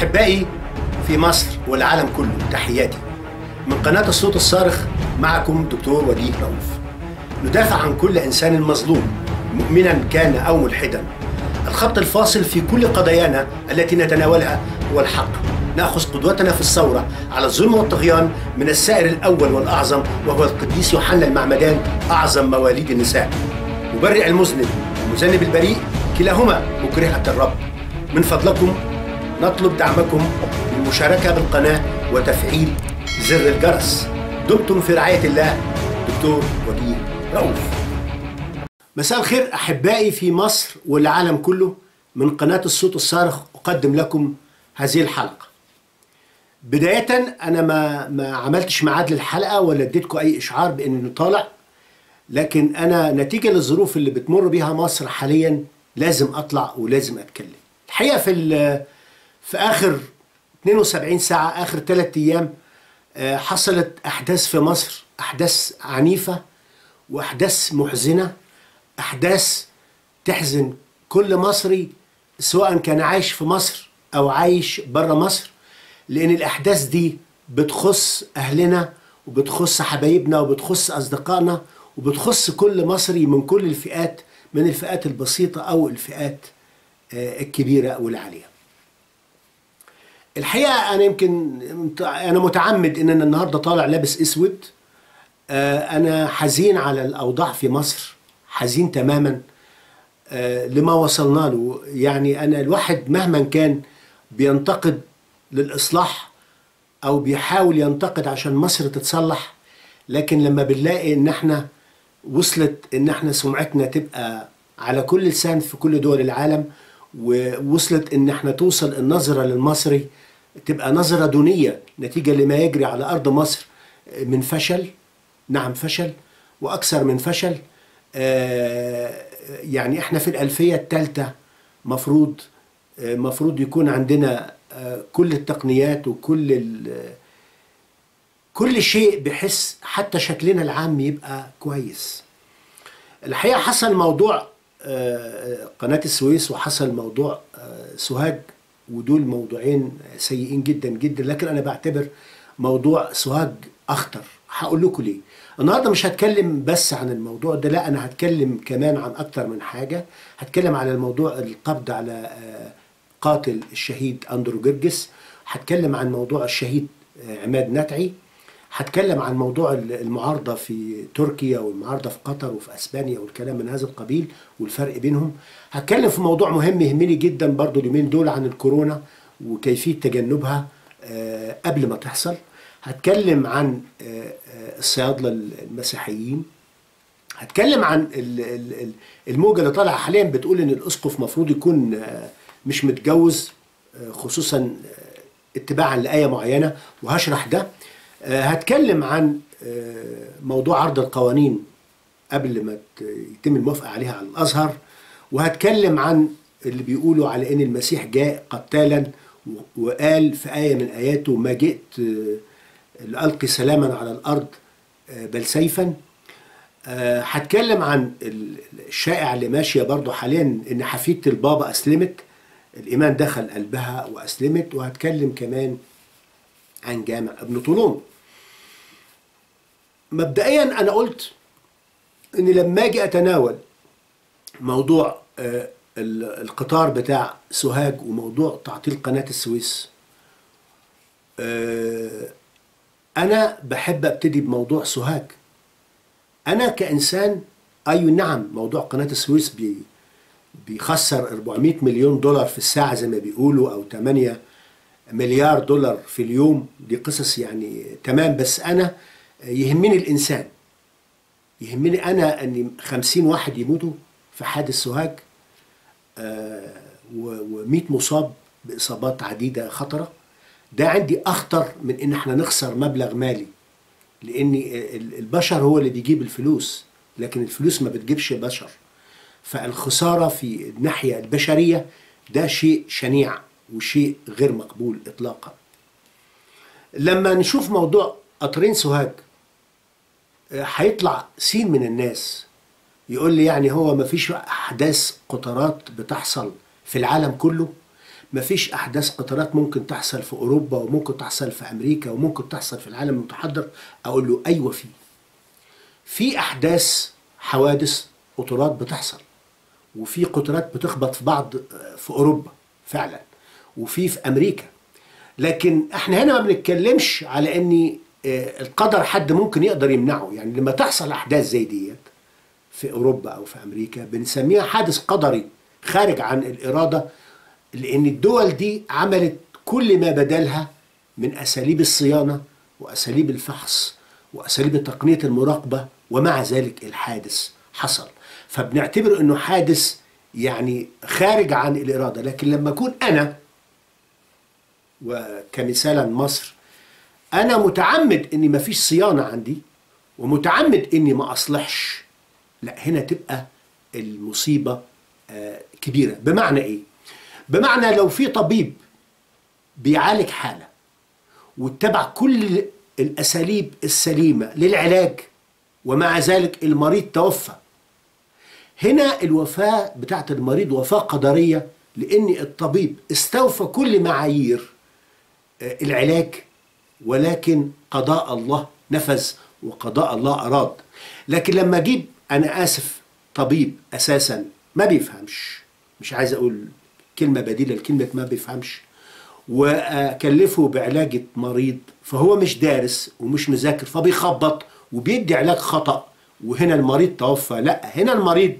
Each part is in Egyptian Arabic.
أحبائي في مصر والعالم كله تحياتي من قناة الصوت الصارخ معكم دكتور وليد رؤوف ندافع عن كل إنسان مظلوم مؤمنا كان أو ملحدا الخط الفاصل في كل قضايانا التي نتناولها هو الحق ناخذ قدوتنا في الثوره على الظلم والطغيان من السائر الاول والاعظم وهو القديس يوحنا المعمدان اعظم مواليد النساء مبرئ المذنب ومذنب البريء كلاهما مكرهه الرب من فضلكم نطلب دعمكم بالمشاركه بالقناه وتفعيل زر الجرس دمتم في رعايه الله دكتور وليد رؤوف مساء الخير احبائي في مصر والعالم كله من قناه الصوت الصارخ اقدم لكم هذه الحلقه بدايه انا ما ما عملتش ميعاد للحلقه ولا اديتكم اي اشعار باني طالع لكن انا نتيجه للظروف اللي بتمر بيها مصر حاليا لازم اطلع ولازم اتكلم الحقيقه في في اخر 72 ساعه اخر ثلاث ايام حصلت احداث في مصر احداث عنيفه واحداث محزنه احداث تحزن كل مصري سواء كان عايش في مصر او عايش بره مصر لان الاحداث دي بتخص اهلنا وبتخص حبايبنا وبتخص اصدقائنا وبتخص كل مصري من كل الفئات من الفئات البسيطه او الفئات الكبيره والعاليه الحقيقه انا يمكن انا متعمد ان انا النهارده طالع لابس اسود انا حزين على الاوضاع في مصر حزين تماما لما وصلنا له يعني انا الواحد مهما كان بينتقد للاصلاح او بيحاول ينتقد عشان مصر تتصلح لكن لما بنلاقي ان احنا وصلت ان احنا سمعتنا تبقى على كل لسان في كل دول العالم ووصلت ان احنا توصل النظرة للمصري تبقى نظرة دونية نتيجة لما يجري على ارض مصر من فشل نعم فشل واكثر من فشل آه يعني احنا في الالفية الثالثة مفروض مفروض يكون عندنا كل التقنيات وكل كل شيء بحس حتى شكلنا العام يبقى كويس الحقيقه حصل موضوع قناه السويس وحصل موضوع سوهاج ودول موضوعين سيئين جدا جدا لكن انا بعتبر موضوع سوهاج اخطر هقول لكم ليه النهارده مش هتكلم بس عن الموضوع ده لا انا هتكلم كمان عن اكتر من حاجه هتكلم على الموضوع القبض على قاتل الشهيد اندرو جرجس هتكلم عن موضوع الشهيد عماد نتعي هتكلم عن موضوع المعارضة في تركيا والمعارضة في قطر وفي أسبانيا والكلام من هذا القبيل والفرق بينهم هتكلم في موضوع مهم يهمني جدا برضو اليومين دول عن الكورونا وكيفية تجنبها قبل ما تحصل هتكلم عن الصيادلة المسيحيين هتكلم عن الموجة اللي طالعة حاليا بتقول ان الاسقف مفروض يكون مش متجوز خصوصا اتباعا لآية معينة وهشرح ده هتكلم عن موضوع عرض القوانين قبل ما يتم الموافقة عليها على الأزهر وهتكلم عن اللي بيقولوا على أن المسيح جاء قتالا وقال في آية من آياته ما جئت لألقي سلاما على الأرض بل سيفا هتكلم عن الشائع اللي ماشية برضه حاليا أن حفيدة البابا أسلمت الإيمان دخل قلبها وأسلمت وهتكلم كمان عن جامع ابن طولون مبدئيا انا قلت ان لما اجي اتناول موضوع القطار بتاع سوهاج وموضوع تعطيل قناه السويس انا بحب ابتدي بموضوع سوهاج انا كانسان اي نعم موضوع قناه السويس بي بيخسر 400 مليون دولار في الساعه زي ما بيقولوا او 8 مليار دولار في اليوم دي قصص يعني تمام بس انا يهمني الانسان يهمني انا ان خمسين واحد يموتوا في حادث سوهاج آه و100 مصاب باصابات عديده خطره ده عندي اخطر من ان احنا نخسر مبلغ مالي لان البشر هو اللي بيجيب الفلوس لكن الفلوس ما بتجيبش بشر فالخساره في الناحيه البشريه ده شيء شنيع وشيء غير مقبول اطلاقا لما نشوف موضوع قطرين سوهاج هيطلع سين من الناس يقول لي يعني هو ما فيش احداث قطارات بتحصل في العالم كله مفيش احداث قطارات ممكن تحصل في اوروبا وممكن تحصل في امريكا وممكن تحصل في العالم المتحضر اقول له ايوه في في احداث حوادث قطارات بتحصل وفي قطارات بتخبط في بعض في اوروبا فعلا وفي في امريكا لكن احنا هنا ما بنتكلمش على ان آه، القدر حد ممكن يقدر يمنعه يعني لما تحصل احداث زي ديت في اوروبا او في امريكا بنسميها حادث قدري خارج عن الاراده لان الدول دي عملت كل ما بدلها من اساليب الصيانه واساليب الفحص واساليب تقنيه المراقبه ومع ذلك الحادث حصل فبنعتبر انه حادث يعني خارج عن الاراده لكن لما اكون انا وكمثالا مصر انا متعمد اني ما فيش صيانه عندي ومتعمد اني ما اصلحش لا هنا تبقى المصيبه آه، كبيره بمعنى ايه بمعنى لو في طبيب بيعالج حاله واتبع كل الاساليب السليمه للعلاج ومع ذلك المريض توفى هنا الوفاه بتاعت المريض وفاه قدريه لان الطبيب استوفى كل معايير آه، العلاج ولكن قضاء الله نفذ وقضاء الله اراد لكن لما اجيب انا اسف طبيب اساسا ما بيفهمش مش عايز اقول كلمه بديله لكلمه ما بيفهمش واكلفه بعلاج مريض فهو مش دارس ومش مذاكر فبيخبط وبيدي علاج خطا وهنا المريض توفى لا هنا المريض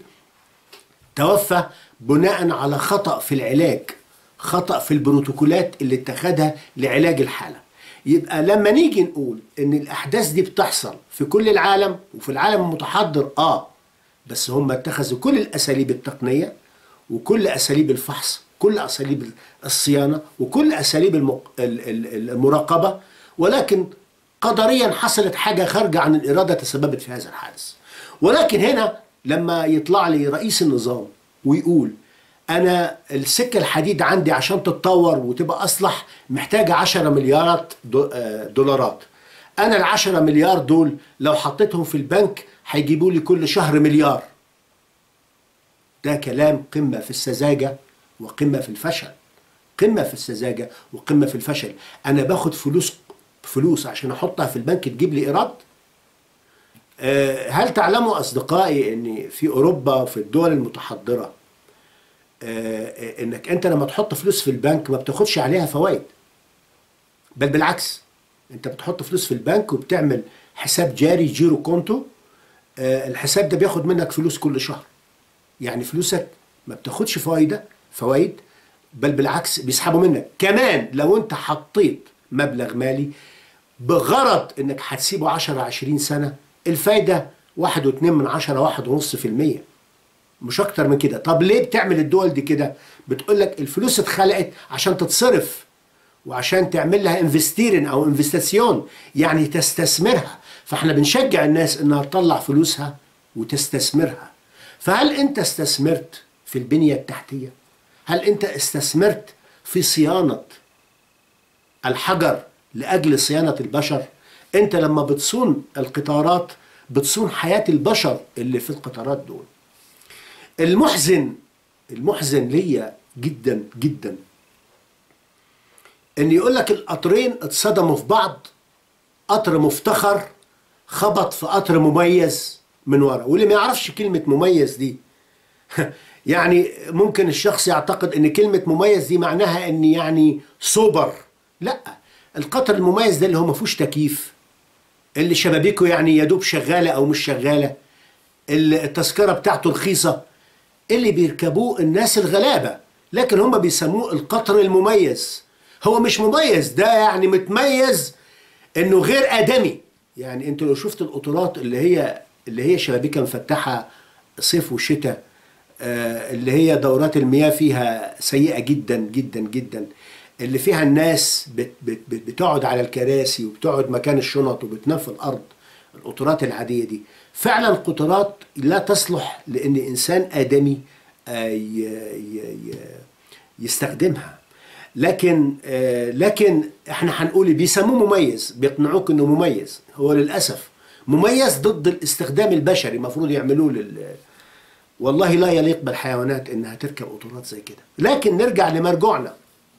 توفى بناء على خطأ في العلاج خطأ في البروتوكولات اللي اتخذها لعلاج الحالة يبقى لما نيجي نقول ان الاحداث دي بتحصل في كل العالم وفي العالم المتحضر اه بس هم اتخذوا كل الاساليب التقنيه وكل اساليب الفحص كل اساليب الصيانه وكل اساليب المق... ال- ال- المراقبه ولكن قدريا حصلت حاجه خارجه عن الاراده تسببت في هذا الحادث ولكن هنا لما يطلع لي رئيس النظام ويقول انا السكه الحديد عندي عشان تتطور وتبقى اصلح محتاجه 10 مليارات دو- آه، دولارات انا ال 10 مليار دول لو حطيتهم في البنك هيجيبوا لي كل شهر مليار ده كلام قمه في السذاجه وقمه في الفشل قمه في السذاجه وقمه في الفشل انا باخد فلوس فلوس عشان احطها في البنك تجيب لي ايراد آه، هل تعلموا اصدقائي ان في اوروبا في الدول المتحضره آه، انك انت لما تحط فلوس في البنك ما بتاخدش عليها فوائد بل بالعكس انت بتحط فلوس في البنك وبتعمل حساب جاري جيرو كونتو آه، الحساب ده بياخد منك فلوس كل شهر يعني فلوسك ما بتاخدش فايده فوائد بل بالعكس بيسحبوا منك كمان لو انت حطيت مبلغ مالي بغرض انك هتسيبه 10 20 سنه الفايده واحد واتنين من عشرة واحد ونص في المية مش اكتر من كده طب ليه بتعمل الدول دي كده بتقول لك الفلوس اتخلقت عشان تتصرف وعشان تعمل لها انفستيرن او انفستاسيون يعني تستثمرها فاحنا بنشجع الناس انها تطلع فلوسها وتستثمرها فهل انت استثمرت في البنية التحتية هل انت استثمرت في صيانة الحجر لأجل صيانة البشر انت لما بتصون القطارات بتصون حياة البشر اللي في القطارات دول المحزن المحزن ليا جدا جدا ان يقول لك القطرين اتصدموا في بعض قطر مفتخر خبط في قطر مميز من ورا واللي ما يعرفش كلمة مميز دي يعني ممكن الشخص يعتقد ان كلمة مميز دي معناها ان يعني سوبر لا القطر المميز ده اللي هو ما فيهوش تكييف اللي شبابيكه يعني يدوب شغالة او مش شغالة اللي التذكرة بتاعته رخيصة اللي بيركبوه الناس الغلابة لكن هم بيسموه القطر المميز هو مش مميز ده يعني متميز انه غير ادمي يعني انت لو شفت القطارات اللي هي اللي هي شبابيكها مفتحه صيف وشتاء آه، اللي هي دورات المياه فيها سيئه جدا جدا جدا اللي فيها الناس بت بت بت بتقعد على الكراسي وبتقعد مكان الشنط وبتنام في الارض القطارات العاديه دي فعلا قطارات لا تصلح لان انسان ادمي آه، ي- ي- ي- يستخدمها لكن آه، لكن احنا هنقول بيسموه مميز بيقنعوك انه مميز هو للاسف مميز ضد الاستخدام البشري المفروض يعملوه لل والله لا يليق بالحيوانات انها تركب قطارات زي كده لكن نرجع لمرجوعنا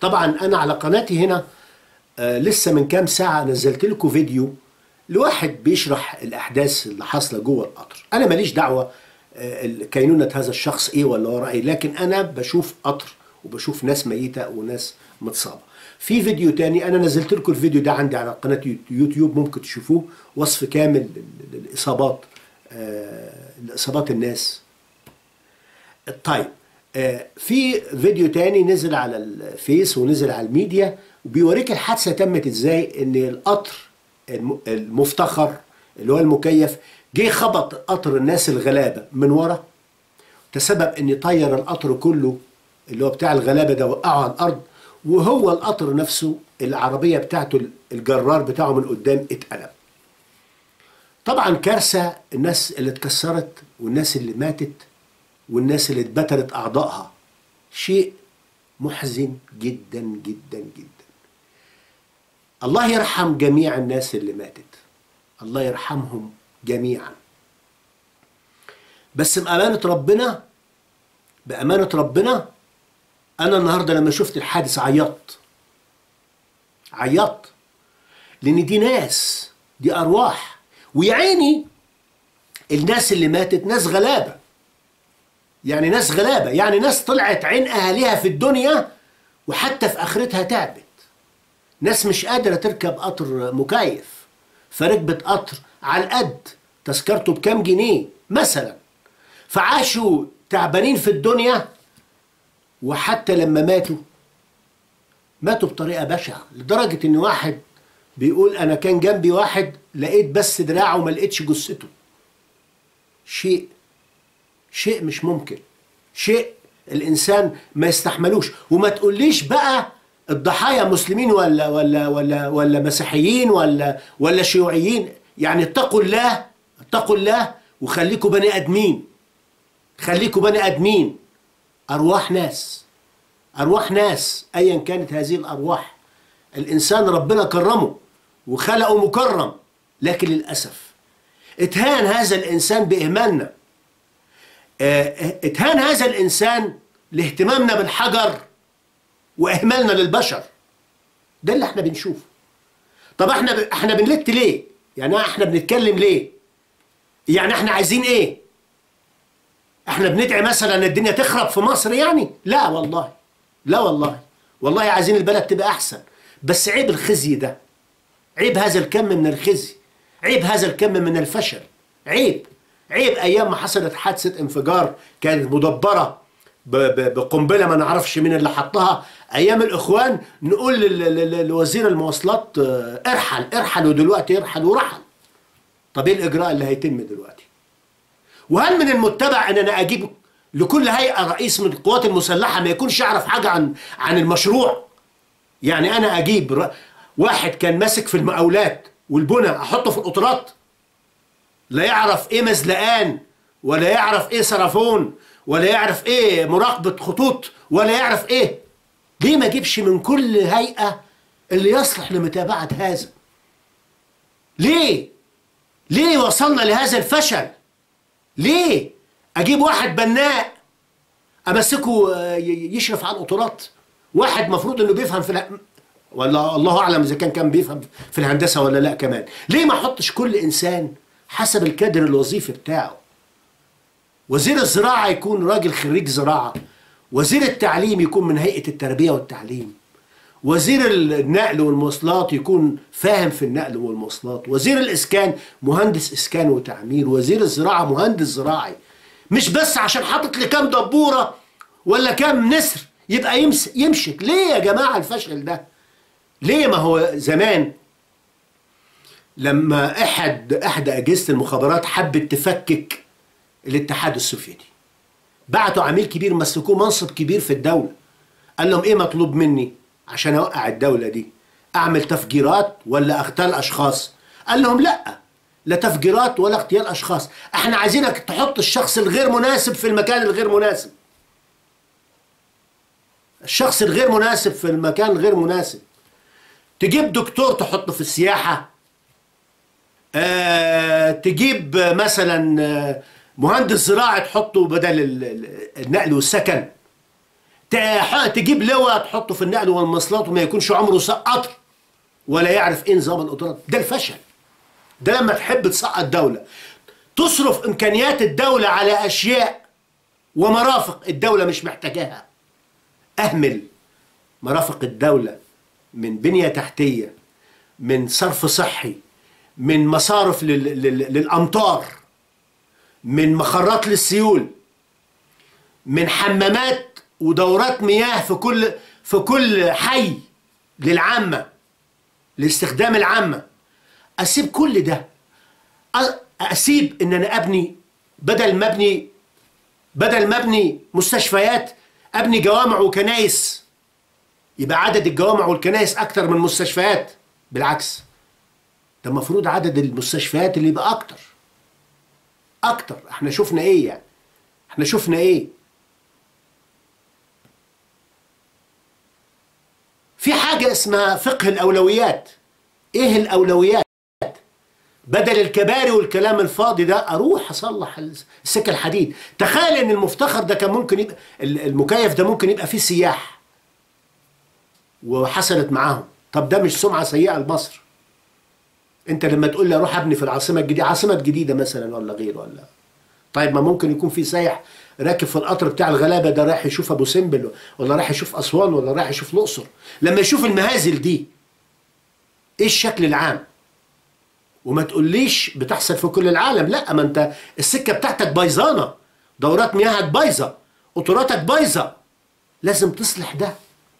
طبعا انا على قناتي هنا آه لسه من كام ساعه نزلت لكم فيديو لواحد بيشرح الاحداث اللي حاصله جوه القطر انا ماليش دعوه آه كينونه هذا الشخص ايه ولا وراه ايه لكن انا بشوف قطر وبشوف ناس ميته وناس متصابه في فيديو تاني انا نزلت لكم الفيديو ده عندي على قناه يوتيوب ممكن تشوفوه وصف كامل للاصابات آه لاصابات الناس طيب آه في فيديو تاني نزل على الفيس ونزل على الميديا وبيوريك الحادثه تمت ازاي ان القطر المفتخر اللي هو المكيف جه خبط قطر الناس الغلابه من ورا تسبب ان يطير القطر كله اللي هو بتاع الغلابه ده وقعه على الارض وهو القطر نفسه العربيه بتاعته الجرار بتاعه من قدام اتقلب طبعا كارثه الناس اللي اتكسرت والناس اللي ماتت والناس اللي اتبترت اعضائها شيء محزن جدا جدا جدا الله يرحم جميع الناس اللي ماتت الله يرحمهم جميعا بس بأمانة ربنا بأمانة ربنا أنا النهاردة لما شفت الحادث عيطت عيطت لأن دي ناس دي أرواح ويا عيني الناس اللي ماتت ناس غلابة يعني ناس غلابة يعني ناس طلعت عين أهاليها في الدنيا وحتى في آخرتها تعبت ناس مش قادرة تركب قطر مكيف فركبت قطر على القد تذكرته بكام جنيه مثلا فعاشوا تعبانين في الدنيا وحتى لما ماتوا ماتوا بطريقة بشعة لدرجة ان واحد بيقول انا كان جنبي واحد لقيت بس دراعه وما لقيتش جثته شيء شيء مش ممكن شيء الانسان ما يستحملوش وما تقوليش بقى الضحايا مسلمين ولا ولا ولا ولا مسيحيين ولا ولا شيوعيين يعني اتقوا الله اتقوا الله وخليكوا بني ادمين خليكوا بني ادمين ارواح ناس ارواح ناس ايا كانت هذه الارواح الانسان ربنا كرمه وخلقه مكرم لكن للاسف اتهان هذا الانسان باهمالنا اتهان هذا الانسان لاهتمامنا بالحجر واهمالنا للبشر ده اللي احنا بنشوفه طب احنا ب... احنا بنلت ليه يعني احنا بنتكلم ليه يعني احنا عايزين ايه احنا بندعي مثلا الدنيا تخرب في مصر يعني لا والله لا والله والله عايزين البلد تبقى احسن بس عيب الخزي ده عيب هذا الكم من الخزي عيب هذا الكم من الفشل عيب عيب ايام ما حصلت حادثه انفجار كانت مدبره بقنبله ما نعرفش مين اللي حطها ايام الاخوان نقول لوزير المواصلات ارحل ارحل ودلوقتي ارحل ورحل طب ايه الاجراء اللي هيتم دلوقتي وهل من المتبع ان انا اجيب لكل هيئه رئيس من القوات المسلحه ما يكونش يعرف حاجه عن عن المشروع يعني انا اجيب واحد كان ماسك في المقاولات والبنى احطه في القطارات لا يعرف ايه مزلقان ولا يعرف ايه سرافون ولا يعرف ايه مراقبة خطوط ولا يعرف ايه ليه ما اجيبش من كل هيئة اللي يصلح لمتابعة هذا ليه ليه وصلنا لهذا الفشل ليه اجيب واحد بناء امسكه يشرف على القطارات واحد مفروض انه بيفهم في الها... ولا الله اعلم اذا كان كان بيفهم في الهندسه ولا لا كمان ليه ما احطش كل انسان حسب الكادر الوظيفي بتاعه وزير الزراعة يكون راجل خريج زراعة وزير التعليم يكون من هيئة التربية والتعليم وزير النقل والمواصلات يكون فاهم في النقل والمواصلات وزير الإسكان مهندس إسكان وتعمير وزير الزراعة مهندس زراعي مش بس عشان حاطط لي كام دبورة ولا كام نسر يبقى يمس يمشك ليه يا جماعة الفشل ده ليه ما هو زمان لما احد احد اجهزه المخابرات حبت تفكك الاتحاد السوفيتي بعتوا عميل كبير مسكوه منصب كبير في الدوله قال لهم ايه مطلوب مني عشان اوقع الدوله دي اعمل تفجيرات ولا اغتال اشخاص قال لهم لا لا تفجيرات ولا اغتيال اشخاص احنا عايزينك تحط الشخص الغير مناسب في المكان الغير مناسب الشخص الغير مناسب في المكان الغير مناسب تجيب دكتور تحطه في السياحه آه تجيب مثلا آه مهندس زراعي تحطه بدل النقل والسكن تح- تجيب لواء تحطه في النقل والمواصلات وما يكونش عمره ساق قطر ولا يعرف ايه نظام القطارات ده الفشل ده لما تحب تسقط دولة تصرف امكانيات الدولة على اشياء ومرافق الدولة مش محتاجاها اهمل مرافق الدولة من بنية تحتية من صرف صحي من مصارف لل... لل... للامطار من مخرات للسيول من حمامات ودورات مياه في كل في كل حي للعامة لاستخدام العامة اسيب كل ده أ- اسيب ان انا ابني بدل ما ابني بدل ما ابني مستشفيات ابني جوامع وكنايس يبقى عدد الجوامع والكنايس اكتر من المستشفيات بالعكس ده المفروض عدد المستشفيات اللي يبقى اكتر اكتر احنا شفنا ايه يعني احنا شفنا ايه في حاجة اسمها فقه الأولويات إيه الأولويات بدل الكباري والكلام الفاضي ده أروح أصلح السكة الحديد تخيل إن المفتخر ده كان ممكن يبقى المكيف ده ممكن يبقى فيه سياح وحصلت معاهم طب ده مش سمعة سيئة لمصر انت لما تقول لي اروح ابني في العاصمة الجديدة عاصمة جديدة مثلا ولا غير ولا طيب ما ممكن يكون في سايح راكب في القطر بتاع الغلابه ده رايح يشوف ابو سمبل ولا رايح يشوف اسوان ولا رايح يشوف الاقصر لما يشوف المهازل دي ايه الشكل العام وما تقوليش بتحصل في كل العالم لا ما انت السكه بتاعتك بايظانه دورات مياهك بايظه قطوراتك بايظه لازم تصلح ده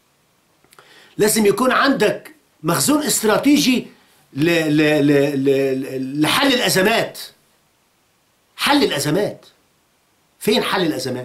لازم يكون عندك مخزون استراتيجي ل ل ل ل لحل الازمات حل الازمات فين حل الازمات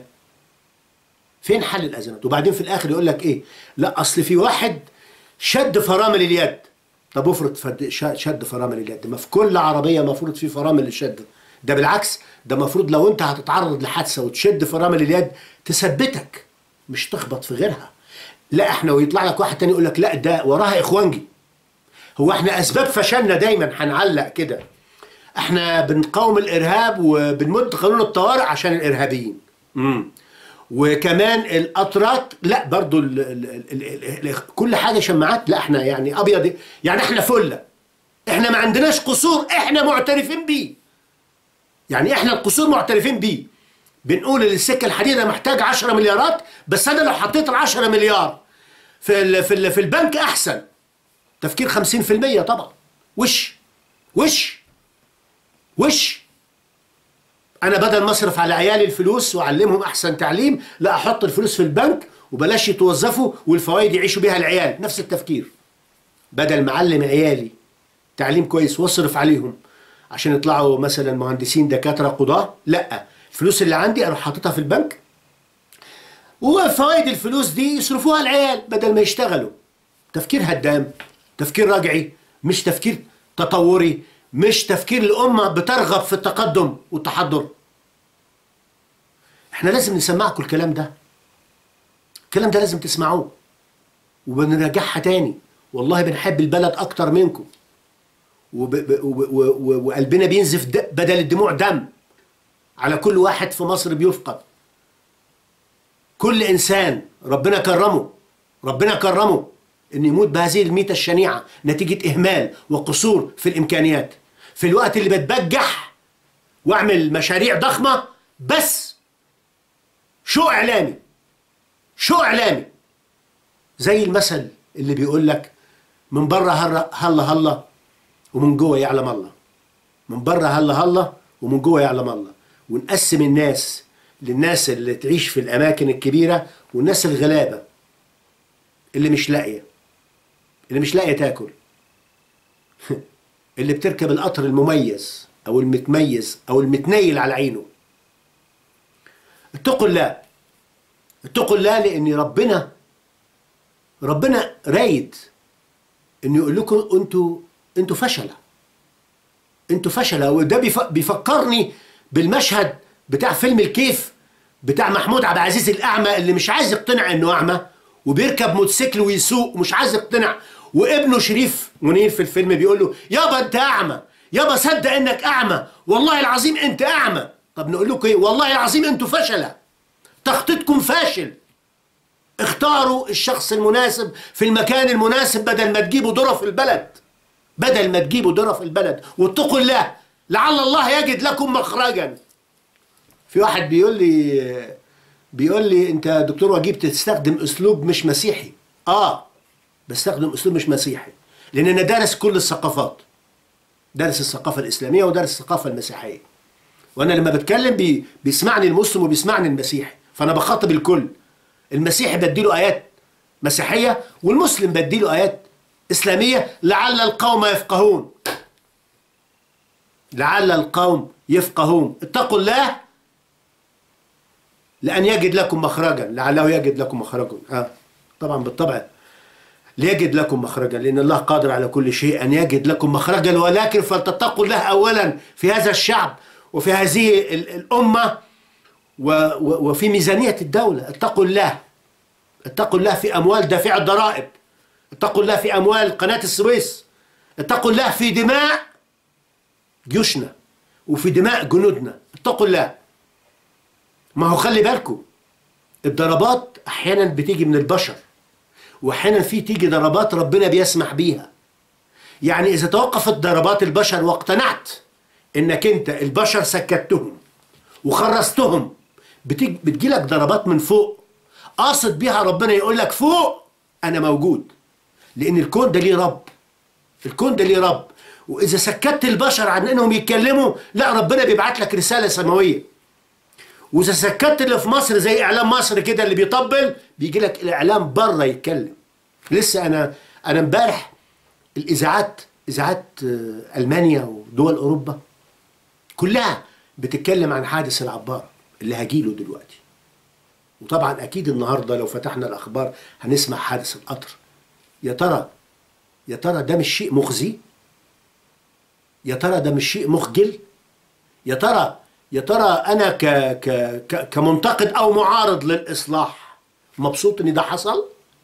فين حل الازمات وبعدين في الاخر يقول لك ايه لا اصل في واحد شد فرامل اليد طب افرض فد- ش- شد فرامل اليد ما في كل عربيه مفروض في فرامل للشد ده بالعكس ده مفروض لو انت هتتعرض لحادثه وتشد فرامل اليد تثبتك مش تخبط في غيرها لا احنا ويطلع لك واحد تاني يقول لك لا ده وراها اخوانجي هو احنا اسباب فشلنا دايما هنعلق كده احنا بنقاوم الارهاب وبنمد قانون الطوارئ عشان الارهابيين امم وكمان القطرات لا برضو ال ال ال ال ال كل حاجه شماعات لا احنا يعني ابيض يعني احنا فله احنا ما عندناش قصور احنا معترفين بيه يعني احنا القصور معترفين بيه بنقول ان السكه الحديده محتاج 10 مليارات بس انا لو حطيت ال 10 مليار في ال في ال في البنك احسن تفكير 50% طبعا وش وش وش انا بدل ما اصرف على عيالي الفلوس واعلمهم احسن تعليم لا احط الفلوس في البنك وبلاش يتوظفوا والفوائد يعيشوا بيها العيال نفس التفكير بدل ما اعلم عيالي تعليم كويس واصرف عليهم عشان يطلعوا مثلا مهندسين دكاتره قضاه لا الفلوس اللي عندي اروح حاططها في البنك وفوائد الفلوس دي يصرفوها العيال بدل ما يشتغلوا تفكير هدام تفكير رجعي مش تفكير تطوري مش تفكير الأمة بترغب في التقدم والتحضر احنا لازم نسمعكم الكلام ده الكلام ده لازم تسمعوه وبنراجعها تاني والله بنحب البلد أكتر منكم وب... ب... و... و... و... وقلبنا بينزف د... بدل الدموع دم على كل واحد في مصر بيفقد كل إنسان ربنا كرمه ربنا كرمه ان يموت بهذه الميتة الشنيعة نتيجة إهمال وقصور في الإمكانيات في الوقت اللي بتبجح واعمل مشاريع ضخمة بس شو إعلامي شو إعلامي زي المثل اللي بيقول لك من بره هلا هلا هلا ومن جوه يعلم الله من بره هلا هلا ومن جوه يعلم الله ونقسم الناس للناس اللي تعيش في الأماكن الكبيرة والناس الغلابة اللي مش لاقيه اللي مش لاقيه تاكل اللي بتركب القطر المميز او المتميز او المتنيل على عينه اتقوا الله اتقوا الله لان ربنا ربنا رايد انه يقول لكم انتوا انتوا فشله انتوا فشله وده بيف- بيفكرني بالمشهد بتاع فيلم الكيف بتاع محمود عبد العزيز الاعمى اللي مش عايز يقتنع انه اعمى وبيركب موتوسيكل ويسوق ومش عايز يقتنع وابنه شريف منير في الفيلم بيقول له يابا انت اعمى يابا صدق انك اعمى والله العظيم انت اعمى طب نقول لكم ايه والله العظيم انتوا فشله تخطيطكم فاشل اختاروا الشخص المناسب في المكان المناسب بدل ما تجيبوا ذره في البلد بدل ما تجيبوا ذره في البلد واتقوا الله لعل الله يجد لكم مخرجا في واحد بيقول لي بيقول لي انت يا دكتور وجيب تستخدم اسلوب مش مسيحي اه بستخدم اسلوب مش مسيحي لان انا دارس كل الثقافات دارس الثقافه الاسلاميه ودارس الثقافه المسيحيه وانا لما بتكلم بي بيسمعني المسلم وبيسمعني المسيحي فانا بخاطب الكل المسيحي بديله ايات مسيحيه والمسلم بديله ايات اسلاميه لعل القوم يفقهون لعل القوم يفقهون اتقوا الله لأن يجد لكم مخرجا لعله يجد لكم مخرجا آه. طبعا بالطبع ليجد لكم مخرجا لأن الله قادر على كل شيء أن يجد لكم مخرجا ولكن فلتتقوا الله أولا في هذا الشعب وفي هذه ال- الأمة و و وفي ميزانية الدولة اتقوا الله اتقوا الله في أموال دافع الضرائب اتقوا الله في أموال قناة السويس اتقوا الله في دماء جيوشنا وفي دماء جنودنا اتقوا الله ما هو خلي بالكم الضربات احيانا بتيجي من البشر واحيانا في تيجي ضربات ربنا بيسمح بيها يعني اذا توقفت ضربات البشر واقتنعت انك انت البشر سكتتهم وخرستهم بتيجي بتجيلك ضربات من فوق قاصد بيها ربنا يقول لك فوق انا موجود لان الكون ده ليه رب الكون ده ليه رب واذا سكت البشر عن انهم يتكلموا لا ربنا بيبعت لك رساله سماويه واذا سكت اللي في مصر زي اعلام مصر كده اللي بيطبل بيجي لك الاعلام بره يتكلم لسه انا انا امبارح الاذاعات اذاعات آه، المانيا ودول اوروبا كلها بتتكلم عن حادث العبار اللي هجيله دلوقتي وطبعا اكيد النهارده لو فتحنا الاخبار هنسمع حادث القطر يا ترى يا ترى ده مش شيء مخزي يا ترى ده مش شيء مخجل يا ترى يا ترى انا ك ك ك كمنتقد او معارض للاصلاح مبسوط ان ده حصل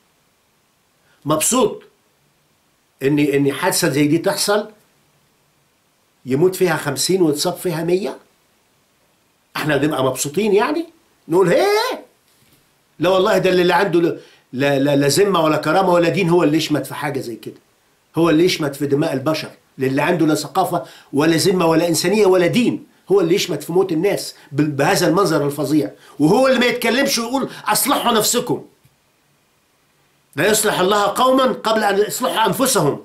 مبسوط ان ان حادثه زي دي تحصل يموت فيها خمسين ويتصاب فيها مية احنا نبقى مبسوطين يعني نقول هي لا والله ده اللي عنده لا لا لا, لا ذمه ولا كرامه ولا دين هو اللي يشمت في حاجه زي كده هو اللي يشمت في دماء البشر للي عنده لا ثقافه ولا ذمه ولا انسانيه ولا دين هو اللي يشمت في موت الناس ب- بهذا المنظر الفظيع وهو اللي ما يتكلمش ويقول اصلحوا نفسكم لا يصلح الله قوما قبل ان يصلحوا انفسهم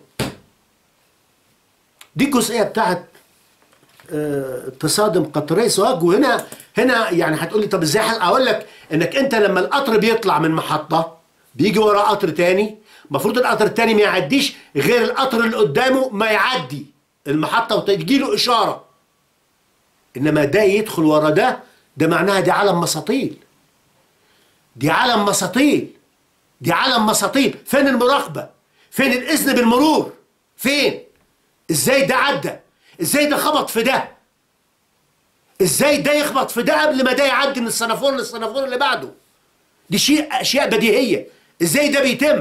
دي الجزئيه بتاعت آه، تصادم قطري سواج وهنا هنا يعني هتقول لي طب ازاي ح- اقول لك انك انت لما القطر بيطلع من محطه بيجي وراه قطر تاني المفروض القطر التاني ما يعديش غير القطر اللي قدامه ما يعدي المحطه وتجي له اشاره انما ده يدخل ورا ده ده معناها دي عالم مساطيل دي عالم مساطيل دي عالم مساطيل فين المراقبه فين الاذن بالمرور فين ازاي ده عدى ازاي ده خبط في ده ازاي ده يخبط في ده قبل ما ده يعدي من السنافور للسنافور اللي بعده دي شيء اشياء بديهيه ازاي ده بيتم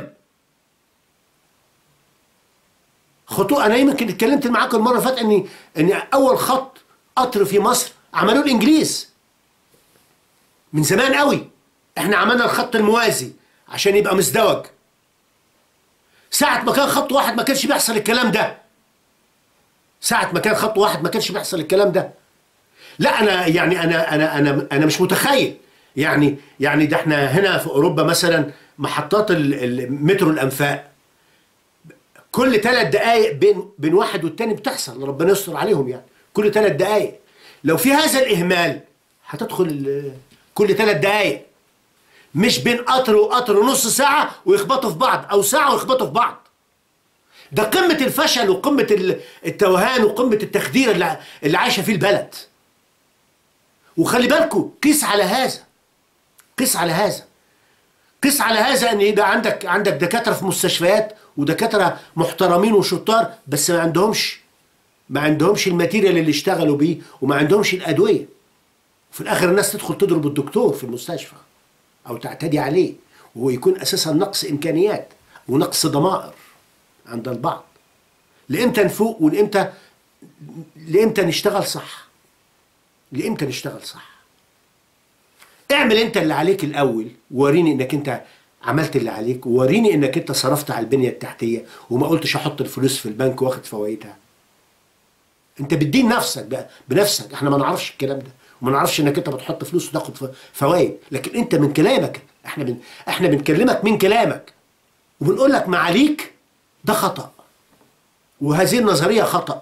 خطوة انا يمكن اتكلمت معاكم المره اللي فاتت ان ان اول خط قطر في مصر عملوه الانجليز من زمان قوي احنا عملنا الخط الموازي عشان يبقى مزدوج ساعة ما كان خط واحد ما كانش بيحصل الكلام ده ساعة ما كان خط واحد ما كانش بيحصل الكلام ده لا انا يعني انا انا انا انا مش متخيل يعني يعني ده احنا هنا في اوروبا مثلا محطات ال- المترو الانفاق كل ثلاث دقائق بين بين واحد والتاني بتحصل ربنا يستر عليهم يعني كل ثلاث دقائق لو في هذا الاهمال هتدخل آه، كل ثلاث دقائق مش بين قطر وقطر نص ساعة ويخبطوا في بعض أو ساعة ويخبطوا في بعض ده قمة الفشل وقمة ال- التوهان وقمة التخدير اللي, اللي عايشة فيه البلد وخلي بالكم قيس على هذا قيس على هذا قيس على هذا ان يبقى عندك عندك دكاتره في مستشفيات ودكاتره محترمين وشطار بس ما عندهمش ما عندهمش الماتيريال اللي اشتغلوا بيه وما عندهمش الادويه وفي الاخر الناس تدخل تضرب الدكتور في المستشفى او تعتدي عليه وهو يكون اساسا نقص امكانيات ونقص ضمائر عند البعض لامتى نفوق ولامتى لامتى نشتغل صح لامتى نشتغل صح اعمل انت اللي عليك الاول ووريني انك انت عملت اللي عليك ووريني انك انت صرفت على البنيه التحتيه وما قلتش احط الفلوس في البنك واخد فوائدها انت بتدين نفسك بقى بنفسك احنا ما نعرفش الكلام ده وما نعرفش انك انت بتحط فلوس وتاخد ف- فوائد لكن انت من كلامك احنا بن... احنا بنكلمك من كلامك وبنقول لك معاليك ده خطأ وهذه النظرية خطأ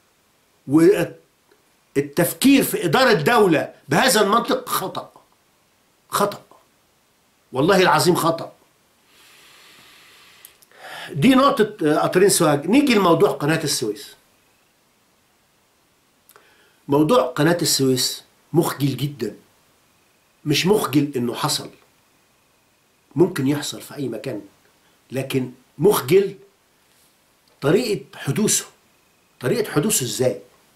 والتفكير في إدارة دولة بهذا المنطق خطأ خطأ والله العظيم خطأ دي نقطة آه، قطرين سوهاج نيجي لموضوع قناة السويس موضوع قناة السويس مخجل جدا مش مخجل انه حصل ممكن يحصل في اي مكان لكن مخجل طريقة حدوثه طريقة حدوثه ازاي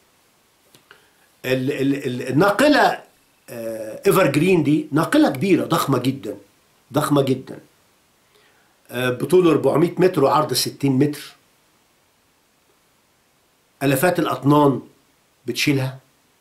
ال- ال- ال- الناقلة ايفر جرين دي ناقلة كبيرة ضخمة جدا ضخمة جدا آه، بطول 400 متر وعرض 60 متر الافات الاطنان بتشيلها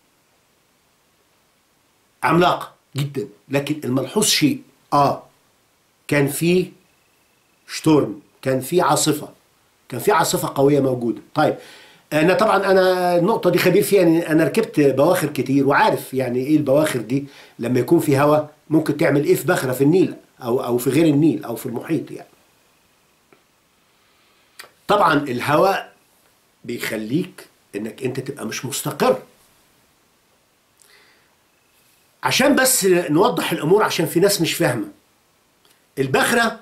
عملاقة جدا لكن الملحوظ شيء اه كان في شتورم كان في عاصفة كان في عاصفة قوية موجودة طيب انا طبعا انا النقطة دي خبير فيها يعني انا ركبت بواخر كتير وعارف يعني ايه البواخر دي لما يكون في هواء ممكن تعمل ايه في بخرة في النيل او او في غير النيل او في المحيط يعني طبعا الهواء بيخليك انك انت تبقى مش مستقر عشان بس نوضح الامور عشان في ناس مش فاهمه البخره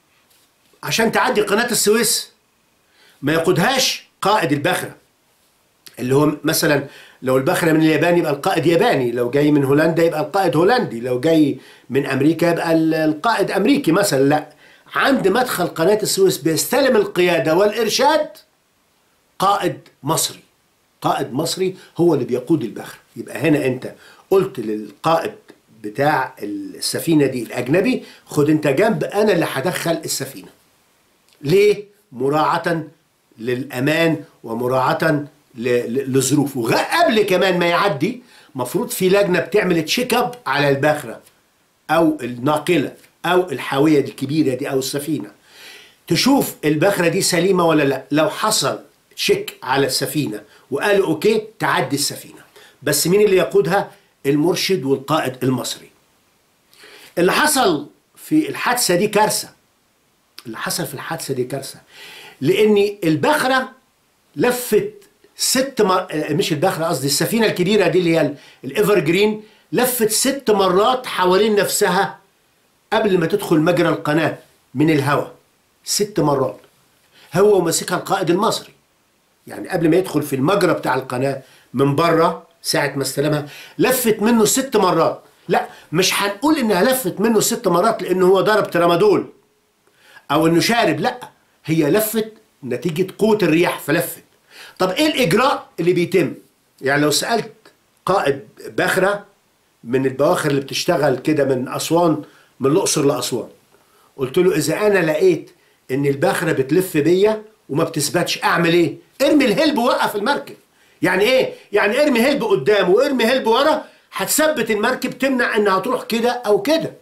عشان تعدي قناه السويس ما يقودهاش قائد البخره اللي هو مثلا لو البخره من اليابان يبقى القائد ياباني لو جاي من هولندا يبقى القائد هولندي لو جاي من امريكا يبقى ال- القائد امريكي مثلا لا عند مدخل قناه السويس بيستلم القياده والارشاد قائد مصري قائد مصري هو اللي بيقود البخر يبقى هنا انت قلت للقائد بتاع السفينه دي الاجنبي خد انت جنب انا اللي هدخل السفينه ليه مراعاه للامان ومراعاه ل- ل- لظروف وقبل كمان ما يعدي مفروض في لجنه بتعمل تشيك اب على الباخره او الناقله او الحاويه دي الكبيره دي او السفينه تشوف البخرة دي سليمة ولا لا لو حصل تشيك على السفينة وقالوا اوكي تعدي السفينة بس مين اللي يقودها المرشد والقائد المصري اللي حصل في الحادثة دي كارثة اللي حصل في الحادثة دي كارثة لان البخرة لفت ست مر... آه، مش البخرة قصدي السفينة الكبيرة دي اللي هي الايفر جرين لفت ست مرات حوالين نفسها قبل ما تدخل مجرى القناة من الهواء ست مرات هو وماسكها القائد المصري يعني قبل ما يدخل في المجرى بتاع القناة من بره ساعة ما استلمها لفت منه ست مرات لا مش هنقول انها لفت منه ست مرات لانه هو ضرب ترامادول او انه شارب لا هي لفت نتيجة قوة الرياح فلفت طب ايه الاجراء اللي بيتم يعني لو سألت قائد باخرة من البواخر اللي بتشتغل كده من اسوان من الاقصر لاسوان قلت له اذا انا لقيت ان الباخره بتلف بيا وما بتثبتش اعمل ايه ارمي الهلب ووقف المركب يعني ايه يعني ارمي هلب قدام وارمي هلب ورا هتثبت المركب تمنع انها تروح كده او كده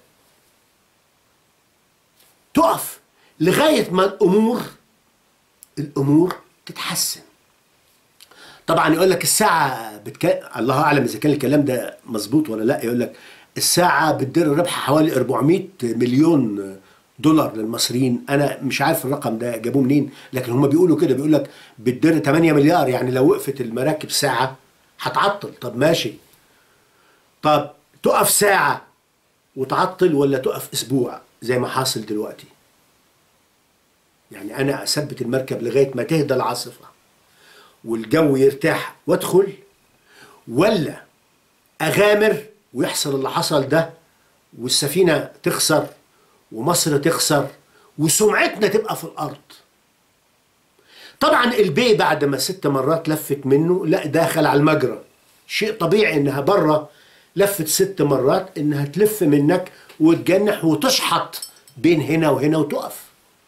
تقف لغايه ما الامور الامور تتحسن طبعا يقول لك الساعه بتك... الله اعلم اذا كان الكلام ده مظبوط ولا لا يقول لك الساعه بتدر ربح حوالي 400 مليون دولار للمصريين انا مش عارف الرقم ده جابوه منين لكن هم بيقولوا كده بيقول لك بتدر 8 مليار يعني لو وقفت المراكب ساعه هتعطل طب ماشي طب تقف ساعه وتعطل ولا تقف اسبوع زي ما حاصل دلوقتي يعني انا اثبت المركب لغايه ما تهدى العاصفه والجو يرتاح وادخل ولا اغامر ويحصل اللي حصل ده والسفينه تخسر ومصر تخسر وسمعتنا تبقى في الارض طبعا البي بعد ما ست مرات لفت منه لا داخل على المجرى شيء طبيعي انها بره لفت ست مرات انها تلف منك وتجنح وتشحط بين هنا وهنا وتقف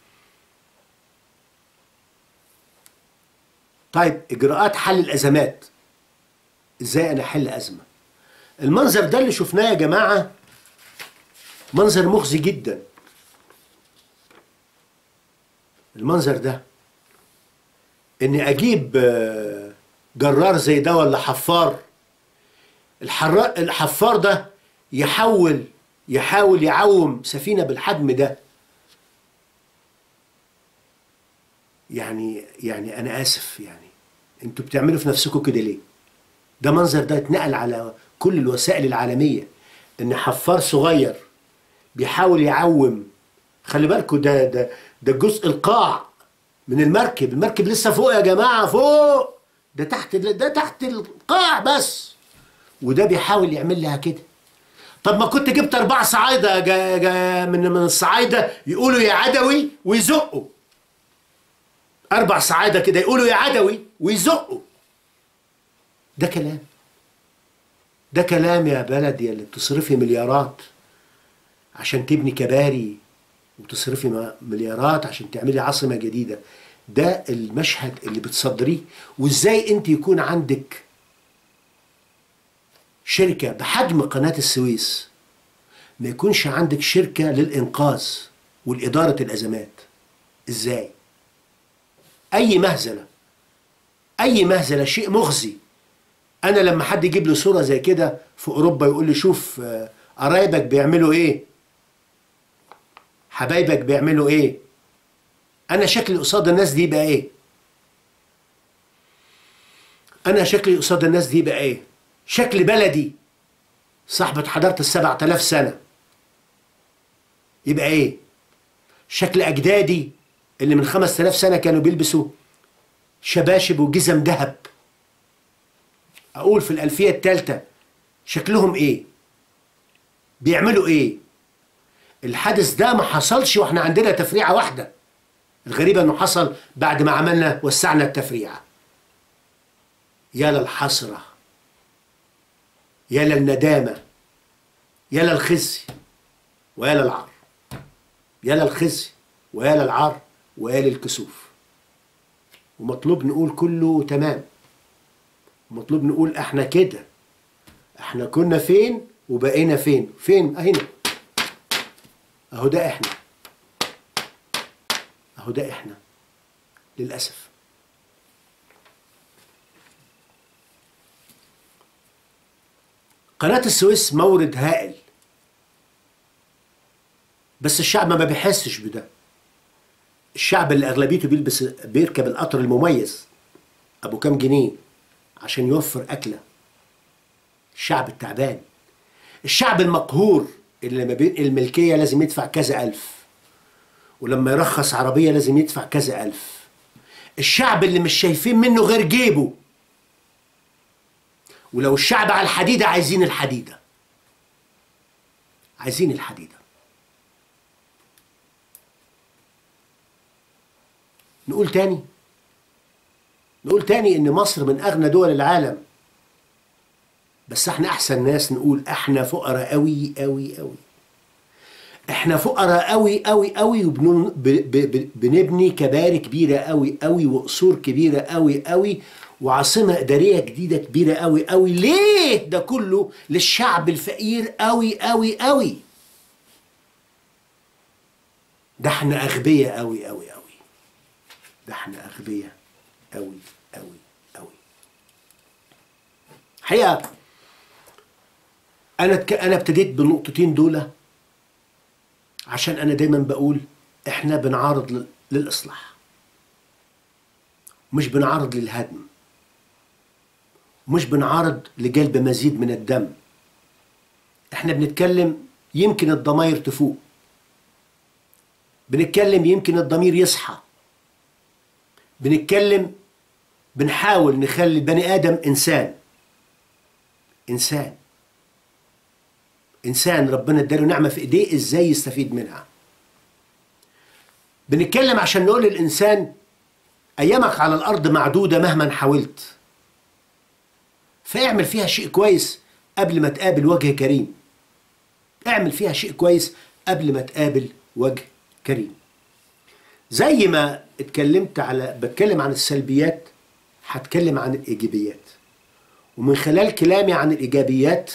طيب اجراءات حل الازمات ازاي انا احل ازمه المنظر ده اللي شفناه يا جماعه منظر مخزي جدا المنظر ده اني اجيب آه، جرار زي ده ولا حفار الحرا- الحفار ده يحول يحاول يعوم سفينة بالحجم ده يعني يعني انا اسف يعني انتوا بتعملوا في نفسكم كده ليه ده منظر ده اتنقل على كل الوسائل العالمية ان حفار صغير بيحاول يعوم خلي بالكوا ده ده ده جزء القاع من المركب المركب لسه فوق يا جماعة فوق ده تحت ده تحت القاع بس وده بيحاول يعمل لها كده طب ما كنت جبت أربع صعايدة جا جا من من الصعايدة يقولوا يا عدوي ويزقوا أربع صعايدة كده يقولوا يا عدوي ويزقوا ده كلام ده كلام يا بلد يا اللي بتصرفي مليارات عشان تبني كباري وتصرفي م- مليارات عشان تعملي عاصمة جديدة ده المشهد اللي بتصدريه وازاي انت يكون عندك شركة بحجم قناة السويس ما يكونش عندك شركة للإنقاذ والإدارة الأزمات إزاي؟ أي مهزلة أي مهزلة شيء مخزي أنا لما حد يجيب لي صورة زي كده في أوروبا يقول لي شوف آه، قرايبك بيعملوا إيه حبايبك بيعملوا إيه أنا شكلي قصاد الناس دي بقى إيه أنا شكلي قصاد الناس دي بقى إيه شكل بلدي صاحبة حضارة السبع تلاف سنة يبقى ايه شكل اجدادي اللي من خمس تلاف سنة كانوا بيلبسوا شباشب وجزم ذهب اقول في الالفية الثالثة شكلهم ايه بيعملوا ايه الحدث ده ما حصلش واحنا عندنا تفريعة واحدة الغريبة انه حصل بعد ما عملنا وسعنا التفريعة يا للحسره يا للندامة يا للخزي ويا للعار يا للخزي ويا للعار ويا للكسوف ومطلوب نقول كله تمام ومطلوب نقول احنا كده احنا كنا فين وبقينا فين فين اهنا اهو ده احنا اهو ده احنا للاسف قناة السويس مورد هائل بس الشعب ما بيحسش بده الشعب اللي اغلبيته بيلبس بيركب القطر المميز ابو كام جنيه عشان يوفر اكله الشعب التعبان الشعب المقهور اللي لما بينقل الملكيه لازم يدفع كذا الف ولما يرخص عربيه لازم يدفع كذا الف الشعب اللي مش شايفين منه غير جيبه ولو الشعب على الحديدة عايزين الحديدة عايزين الحديدة نقول تاني نقول تاني ان مصر من اغنى دول العالم بس احنا احسن ناس نقول احنا فقراء قوي قوي قوي احنا فقراء قوي قوي قوي وبنبني كباري كبيره قوي قوي وقصور كبيره قوي قوي وعاصمه اداريه جديده كبيره قوي قوي ليه ده كله للشعب الفقير قوي قوي قوي ده احنا اغبياء قوي قوي قوي ده احنا اغبياء قوي قوي قوي حقيقه انا اتك... انا ابتديت بالنقطتين دول عشان انا دايما بقول احنا بنعارض لل... للاصلاح مش بنعارض للهدم مش بنعارض لجلب مزيد من الدم احنا بنتكلم يمكن الضماير تفوق بنتكلم يمكن الضمير يصحى بنتكلم بنحاول نخلي البني ادم انسان انسان انسان ربنا اداله نعمه في ايديه ازاي يستفيد منها بنتكلم عشان نقول للانسان ايامك على الارض معدوده مهما حاولت فاعمل فيها شيء كويس قبل ما تقابل وجه كريم اعمل فيها شيء كويس قبل ما تقابل وجه كريم زي ما اتكلمت على بتكلم عن السلبيات هتكلم عن الايجابيات ومن خلال كلامي عن الايجابيات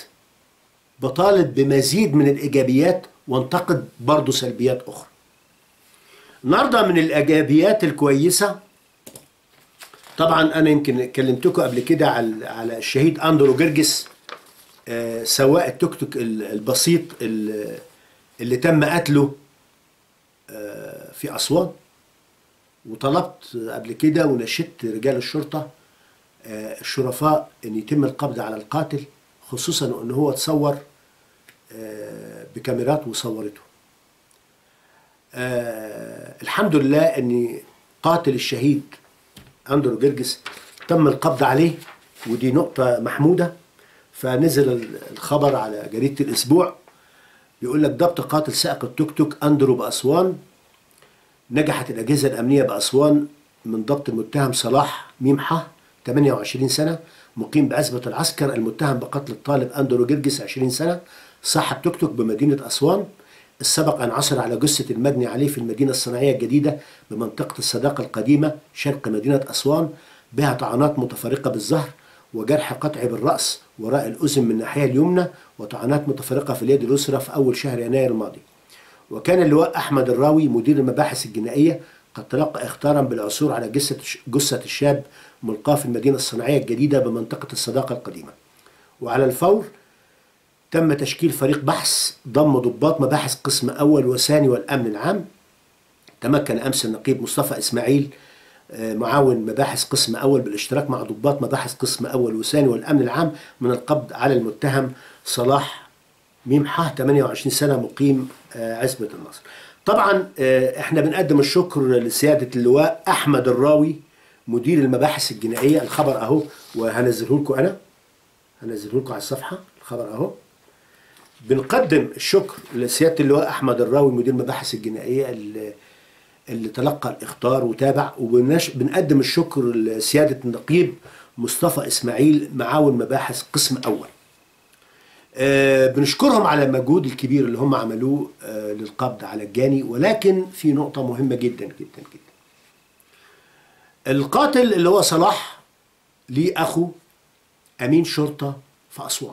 بطالب بمزيد من الايجابيات وانتقد برضه سلبيات اخرى النهارده من الايجابيات الكويسه طبعا انا يمكن كلمتكم قبل كده على على الشهيد اندرو جرجس آه، سواق التوك توك ال- البسيط ال- اللي تم قتله آه، في اسوان وطلبت قبل كده ونشدت رجال الشرطه آه، الشرفاء ان يتم القبض على القاتل خصوصا ان هو اتصور آه، بكاميرات وصورته آه الحمد لله ان قاتل الشهيد اندرو جرجس تم القبض عليه ودي نقطة محمودة فنزل ال- الخبر على جريدة الأسبوع بيقول لك ضبط قاتل سائق التوك توك أندرو بأسوان نجحت الأجهزة الأمنية بأسوان من ضبط المتهم صلاح ميمحة 28 سنة مقيم بعزبة العسكر المتهم بقتل الطالب أندرو جرجس 20 سنة صاحب توك توك بمدينة أسوان السبق أن عثر على جثة المجني عليه في المدينة الصناعية الجديدة بمنطقة الصداقة القديمة شرق مدينة أسوان بها طعنات متفرقة بالظهر وجرح قطعي بالرأس وراء الأذن من الناحية اليمنى وطعنات متفرقة في اليد اليسرى في أول شهر يناير الماضي وكان اللواء أحمد الراوي مدير المباحث الجنائية قد تلقى اختارا بالعثور على جثة جثة الشاب ملقاه في المدينة الصناعية الجديدة بمنطقة الصداقة القديمة وعلى الفور تم تشكيل فريق بحث ضم ضباط مباحث قسم أول وثاني والأمن العام تمكن أمس النقيب مصطفى إسماعيل آه، معاون مباحث قسم أول بالاشتراك مع ضباط مباحث قسم أول وثاني والأمن العام من القبض على المتهم صلاح ميمحة 28 سنة مقيم آه، عزبة النصر طبعا آه، احنا بنقدم الشكر لسيادة اللواء أحمد الراوي مدير المباحث الجنائية الخبر أهو وهنزله لكم أنا هنزله لكم على الصفحة الخبر أهو بنقدم الشكر لسياده اللواء احمد الراوي مدير المباحث الجنائيه اللي, اللي تلقى الاخطار وتابع وبنقدم الشكر لسياده النقيب مصطفى اسماعيل معاون مباحث قسم اول. آه بنشكرهم على المجهود الكبير اللي هم عملوه آه للقبض على الجاني ولكن في نقطه مهمه جدا جدا جدا. القاتل اللي هو صلاح ليه اخو امين شرطه في اسوان.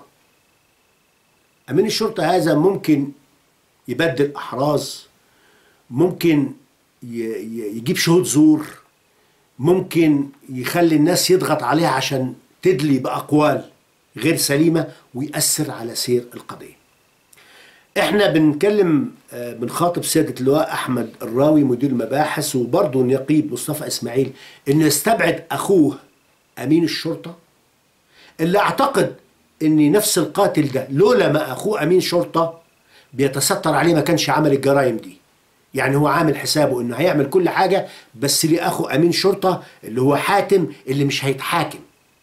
امين الشرطه هذا ممكن يبدل احراز ممكن ي- ي- يجيب شهود زور ممكن يخلي الناس يضغط عليها عشان تدلي باقوال غير سليمه ويأثر على سير القضيه. احنا بنتكلم آه، بنخاطب سياده اللواء احمد الراوي مدير المباحث وبرضه النقيب مصطفى اسماعيل انه يستبعد اخوه امين الشرطه اللي اعتقد ان نفس القاتل ده لولا ما اخوه امين شرطه بيتستر عليه ما كانش عمل الجرائم دي يعني هو عامل حسابه انه هيعمل كل حاجه بس ليه اخو امين شرطه اللي هو حاتم اللي مش هيتحاكم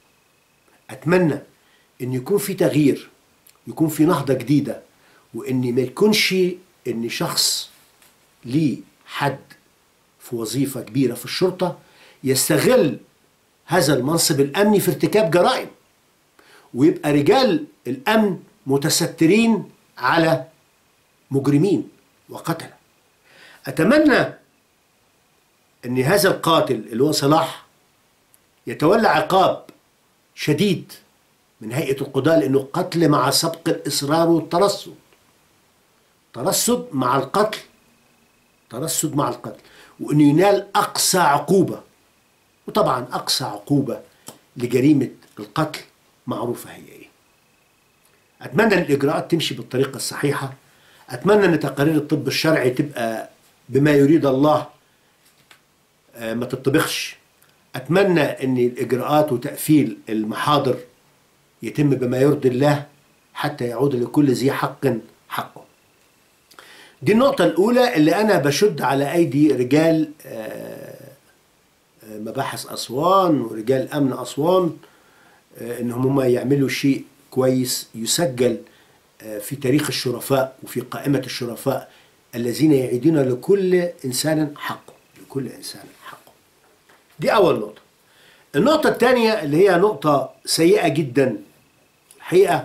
اتمنى ان يكون في تغيير يكون في نهضه جديده وان ما يكونش ان شخص ليه حد في وظيفه كبيره في الشرطه يستغل هذا المنصب الامني في ارتكاب جرائم ويبقى رجال الامن متسترين على مجرمين وقتله اتمنى ان هذا القاتل اللي هو صلاح يتولى عقاب شديد من هيئه القضاء لانه قتل مع سبق الاصرار والترصد ترصد مع القتل ترصد مع القتل وانه ينال اقصى عقوبه وطبعا اقصى عقوبه لجريمه القتل معروفه هي ايه اتمنى ان الاجراءات تمشي بالطريقه الصحيحه اتمنى ان تقارير الطب الشرعي تبقى بما يريد الله آه، ما تطبخش اتمنى ان الاجراءات وتقفيل المحاضر يتم بما يرضي الله حتى يعود لكل ذي حق حقه دي النقطة الأولى اللي أنا بشد على أيدي رجال آه، آه، مباحث أسوان ورجال أمن أسوان آه، إنهم هم يعملوا شيء كويس يسجل آه، في تاريخ الشرفاء وفي قائمة الشرفاء الذين يعيدون لكل إنسان حقه لكل إنسان حقه دي أول نقطة النقطة الثانية اللي هي نقطة سيئة جدا الحقيقة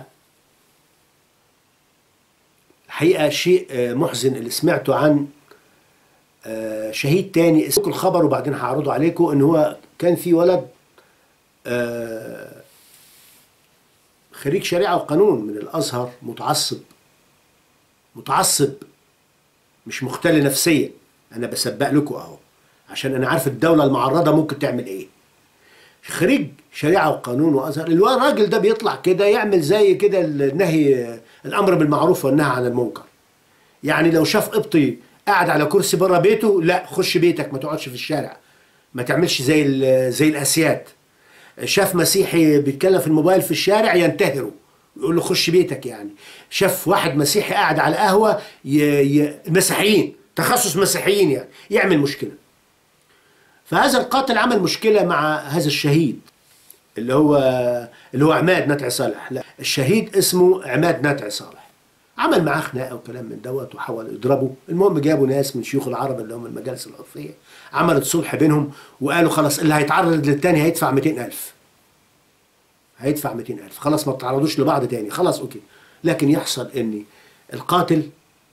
الحقيقة شيء آه، محزن اللي سمعته عن آه، شهيد تاني اسمه الخبر وبعدين هعرضه عليكم ان هو كان في ولد آه، خريج شريعة وقانون من الأزهر متعصب متعصب مش مختل نفسيا انا بسبق لكم اهو عشان انا عارف الدوله المعرضه ممكن تعمل ايه خريج شريعه وقانون وازهر الراجل ده بيطلع كده يعمل زي كده النهي الامر بالمعروف والنهي عن المنكر يعني لو شاف قبطي قاعد على كرسي بره بيته لا خش بيتك ما تقعدش في الشارع ما تعملش زي ال- زي الاسياد شاف مسيحي بيتكلم في الموبايل في الشارع ينتهره يقول له خش بيتك يعني شاف واحد مسيحي قاعد على قهوه ي... ي... مسيحيين تخصص مسيحيين يعني يعمل مشكله فهذا القاتل عمل مشكله مع هذا الشهيد اللي هو اللي هو عماد نتعي صالح لا الشهيد اسمه عماد نتعي صالح عمل معاه خناقه وكلام من دوت وحاول يضربه المهم جابوا ناس من شيوخ العرب اللي هم المجالس العرفيه عملت صلح بينهم وقالوا خلاص اللي هيتعرض للتاني هيدفع 200000 هيدفع 200000 خلاص ما تتعرضوش لبعض تاني خلاص اوكي لكن يحصل ان القاتل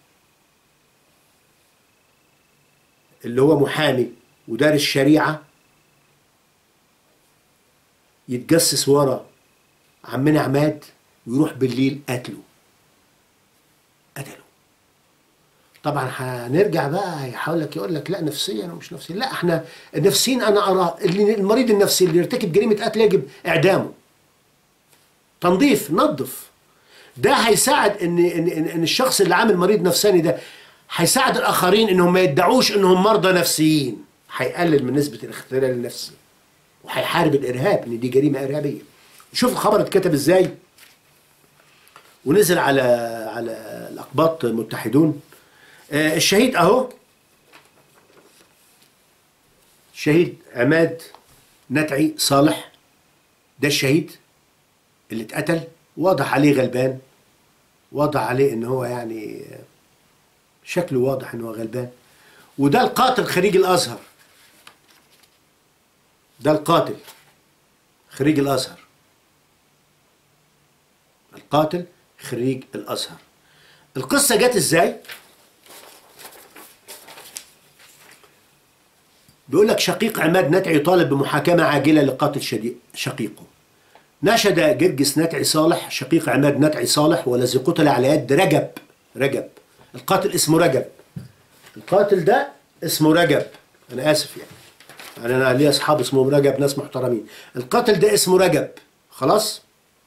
اللي هو محامي ودارس شريعه يتجسس ورا عمنا عماد ويروح بالليل قتله قتله طبعا هنرجع بقى هيحاول لك يقول لك لا نفسيا ومش نفسيا لا احنا النفسيين انا ارى اللي المريض النفسي اللي يرتكب جريمه قتل يجب اعدامه تنظيف نظف ده هيساعد ان ان ان إن الشخص اللي عامل مريض نفساني ده هيساعد الاخرين انهم ما يدعوش انهم مرضى نفسيين هيقلل من نسبه الاختلال النفسي وهيحارب الارهاب ان دي جريمه ارهابيه شوف الخبر اتكتب ازاي ونزل على على الاقباط متحدون آه، الشهيد اهو شهيد عماد نتعي صالح ده الشهيد اللي اتقتل واضح عليه غلبان واضح عليه ان هو يعني شكله واضح ان هو غلبان وده القاتل خريج الازهر ده القاتل خريج الازهر القاتل خريج الازهر القصه جت ازاي بيقول لك شقيق عماد نتعي يطالب بمحاكمه عاجله لقاتل شديد شقيقه ناشد جرجس نتعي صالح شقيق عماد نتعي صالح والذي قتل على يد رجب رجب القاتل اسمه رجب القاتل ده اسمه رجب انا اسف يعني يعني انا ليا اصحاب اسمهم رجب ناس محترمين القاتل ده اسمه رجب خلاص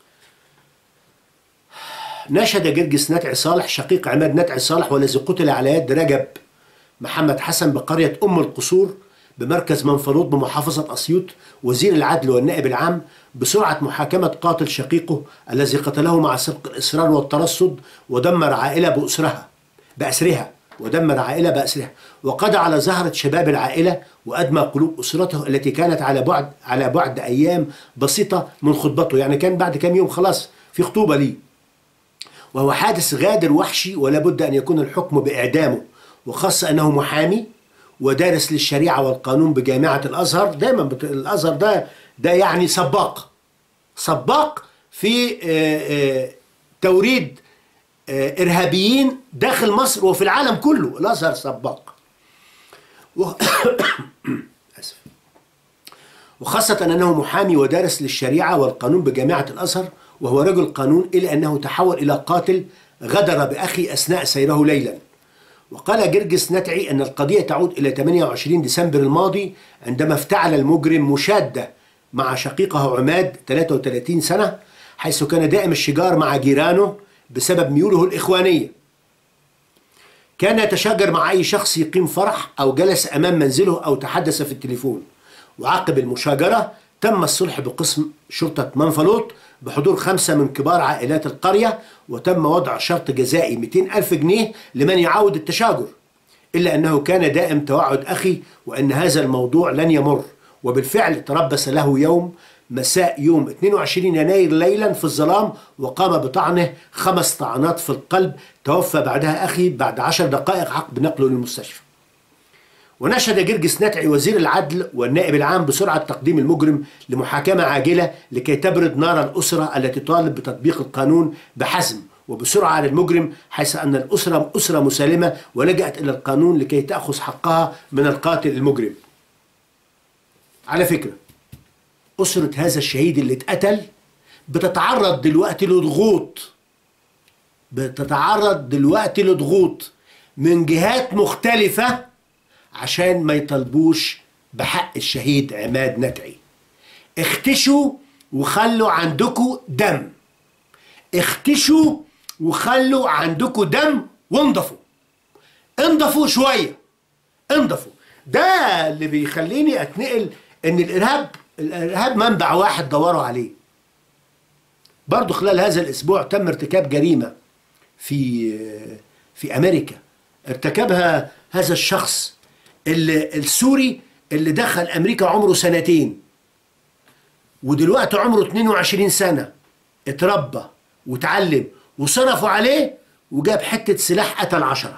ناشد جرجس نتعي صالح شقيق عماد نتعي صالح والذي قتل على يد رجب محمد حسن بقرية أم القصور بمركز منفلوط بمحافظة أسيوط وزير العدل والنائب العام بسرعة محاكمة قاتل شقيقه الذي قتله مع سبق الإصرار والترصد ودمر عائلة بأسرها بأسرها ودمر عائلة بأسرها وقضى على زهرة شباب العائلة وأدمى قلوب أسرته التي كانت على بعد على بعد أيام بسيطة من خطبته يعني كان بعد كام يوم خلاص في خطوبة ليه وهو حادث غادر وحشي ولا بد أن يكون الحكم بإعدامه وخاصة أنه محامي ودارس للشريعة والقانون بجامعة الأزهر دايما بت... الأزهر ده ده يعني سباق سباق في آه، آه، توريد آه، إرهابيين داخل مصر وفي العالم كله الأزهر سباق و... آسف وخاصة أنه محامي ودارس للشريعة والقانون بجامعة الأزهر وهو رجل قانون إلى أنه تحول إلى قاتل غدر بأخي أثناء سيره ليلا وقال جرجس نتعي أن القضية تعود إلى 28 ديسمبر الماضي عندما افتعل المجرم مشادة مع شقيقه عماد 33 سنة حيث كان دائم الشجار مع جيرانه بسبب ميوله الإخوانية كان يتشاجر مع أي شخص يقيم فرح أو جلس أمام منزله أو تحدث في التليفون وعقب المشاجرة تم الصلح بقسم شرطة منفلوط بحضور خمسة من كبار عائلات القرية وتم وضع شرط جزائي 200 ألف جنيه لمن يعاود التشاجر إلا أنه كان دائم توعد أخي وأن هذا الموضوع لن يمر وبالفعل تربص له يوم مساء يوم 22 يناير ليلا في الظلام وقام بطعنه خمس طعنات في القلب توفى بعدها أخي بعد عشر دقائق عقب نقله للمستشفى ونشد جرجس نتعي وزير العدل والنائب العام بسرعة تقديم المجرم لمحاكمة عاجلة لكي تبرد نار الأسرة التي تطالب بتطبيق القانون بحزم وبسرعة على المجرم حيث أن الأسرة أسرة مسالمة ولجأت إلى القانون لكي تأخذ حقها من القاتل المجرم على فكرة أسرة هذا الشهيد اللي اتقتل بتتعرض دلوقتي لضغوط بتتعرض دلوقتي لضغوط من جهات مختلفة عشان ما يطالبوش بحق الشهيد عماد نتعي اختشوا وخلوا عندكم دم اختشوا وخلوا عندكم دم وانضفوا انضفوا شويه انضفوا ده اللي بيخليني اتنقل ان الارهاب الارهاب منبع واحد دوروا عليه برضو خلال هذا الاسبوع تم ارتكاب جريمه في في امريكا ارتكبها هذا الشخص اللي السوري اللي دخل امريكا عمره سنتين ودلوقتي عمره 22 سنه اتربى وتعلم وصرفوا عليه وجاب حته سلاح قتل عشرة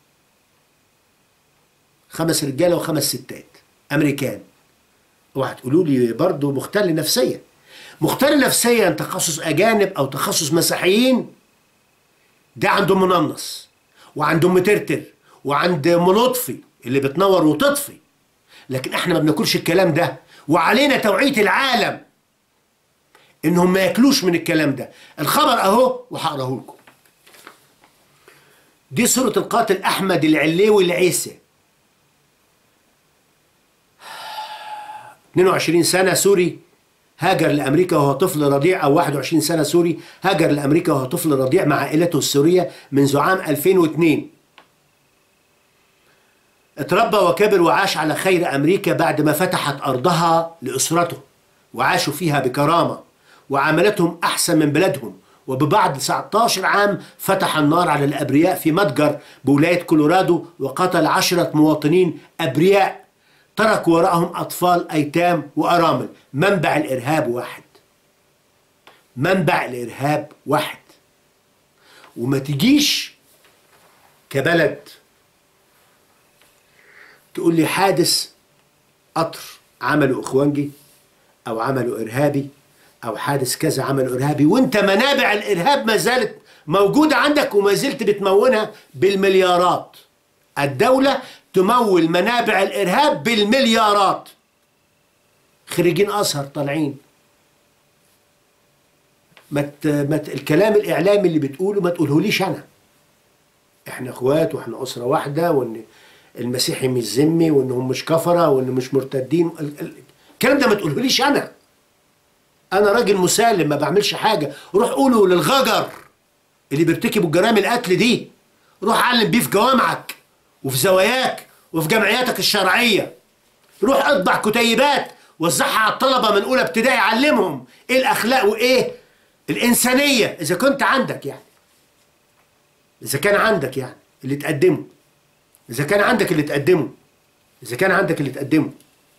خمس رجاله وخمس ستات امريكان اوعى تقولوا لي برضه مختل نفسيا مختل نفسيا تخصص اجانب او تخصص مسيحيين ده عنده مننص وعنده مترتر وعند ملطفي اللي بتنور وتطفي لكن احنا ما بناكلش الكلام ده وعلينا توعيه العالم انهم ما ياكلوش من الكلام ده الخبر اهو وهقراه لكم دي صورة القاتل أحمد العليوي العيسى 22 سنة سوري هاجر لأمريكا وهو طفل رضيع أو 21 سنة سوري هاجر لأمريكا وهو طفل رضيع مع عائلته السورية منذ عام 2002 اتربى وكبر وعاش على خير أمريكا بعد ما فتحت أرضها لأسرته وعاشوا فيها بكرامة وعاملتهم أحسن من بلادهم وببعد 19 عام فتح النار على الأبرياء في متجر بولاية كولورادو وقتل عشرة مواطنين أبرياء ترك وراءهم أطفال أيتام وأرامل منبع الإرهاب واحد منبع الإرهاب واحد وما تجيش كبلد تقول لي حادث قطر عملوا إخوانجي أو عملوا إرهابي او حادث كذا عمل ارهابي وانت منابع الارهاب ما زالت موجوده عندك وما زلت بتمونها بالمليارات الدوله تمول منابع الارهاب بالمليارات خريجين ازهر طالعين ما مت الكلام الاعلامي اللي بتقوله ما تقولهوليش انا احنا اخوات واحنا اسره واحده وان المسيحي مش ذمي وانهم مش كفره وان مش مرتدين الكلام ده ما تقولهوليش انا انا راجل مسالم ما بعملش حاجه روح قوله للغجر اللي بيرتكبوا الجرائم القتل دي روح علم بيه في جوامعك وفي زواياك وفي جمعياتك الشرعيه روح اطبع كتيبات وزعها على الطلبه من اولى ابتدائي علمهم ايه الاخلاق وايه الانسانيه اذا كنت عندك يعني اذا كان عندك يعني اللي تقدمه اذا كان عندك اللي تقدمه اذا كان عندك اللي تقدمه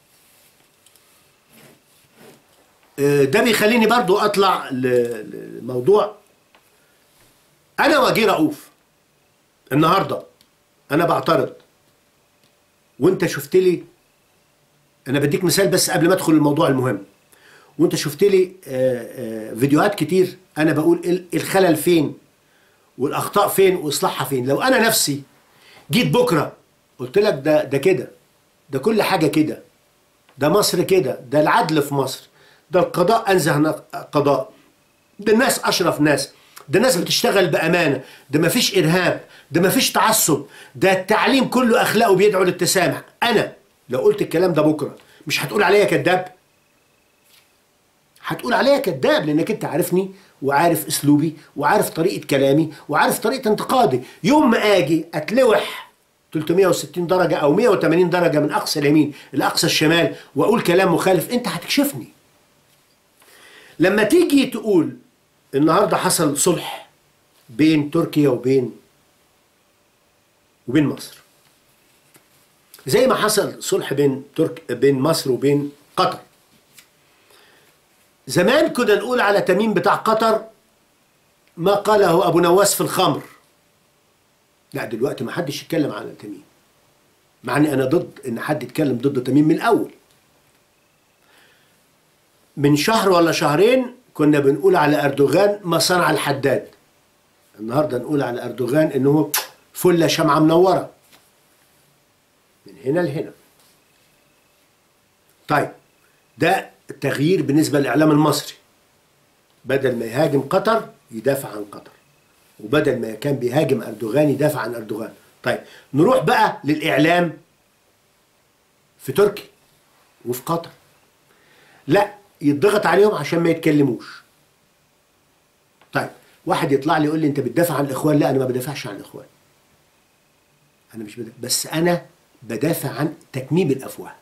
ده بيخليني برضو اطلع لموضوع انا وجيه رؤوف النهارده انا بعترض وانت شفت لي انا بديك مثال بس قبل ما ادخل الموضوع المهم وانت شفت لي فيديوهات كتير انا بقول الخلل فين والاخطاء فين واصلاحها فين لو انا نفسي جيت بكره قلت لك ده ده كده ده كل حاجه كده ده مصر كده ده العدل في مصر ده القضاء انزه قضاء ده الناس اشرف ناس ده الناس بتشتغل بامانه ده ما فيش ارهاب ده ما فيش تعصب ده التعليم كله اخلاق وبيدعو للتسامح انا لو قلت الكلام ده بكره مش هتقول عليا كذاب هتقول عليا كذاب لانك انت عارفني وعارف اسلوبي وعارف طريقه كلامي وعارف طريقه انتقادي يوم ما اجي اتلوح 360 درجه او 180 درجه من اقصى اليمين لاقصى الشمال واقول كلام مخالف انت هتكشفني لما تيجي تقول النهارده حصل صلح بين تركيا وبين وبين مصر زي ما حصل صلح بين ترك بين مصر وبين قطر زمان كنا نقول على تميم بتاع قطر ما قاله ابو نواس في الخمر لا دلوقتي ما حدش يتكلم عن تميم مع اني انا ضد ان حد يتكلم ضد تميم من الاول من شهر ولا شهرين كنا بنقول على اردوغان ما صنع الحداد النهارده نقول على اردوغان انه فله شمعه منوره من هنا لهنا طيب ده التغيير بالنسبه للاعلام المصري بدل ما يهاجم قطر يدافع عن قطر وبدل ما كان بيهاجم اردوغان يدافع عن اردوغان طيب نروح بقى للاعلام في تركيا وفي قطر لا يتضغط عليهم عشان ما يتكلموش طيب واحد يطلع لي يقول لي انت بتدافع عن الاخوان لا انا ما بدافعش عن الاخوان انا مش بدافع بس انا بدافع عن تكميم الافواه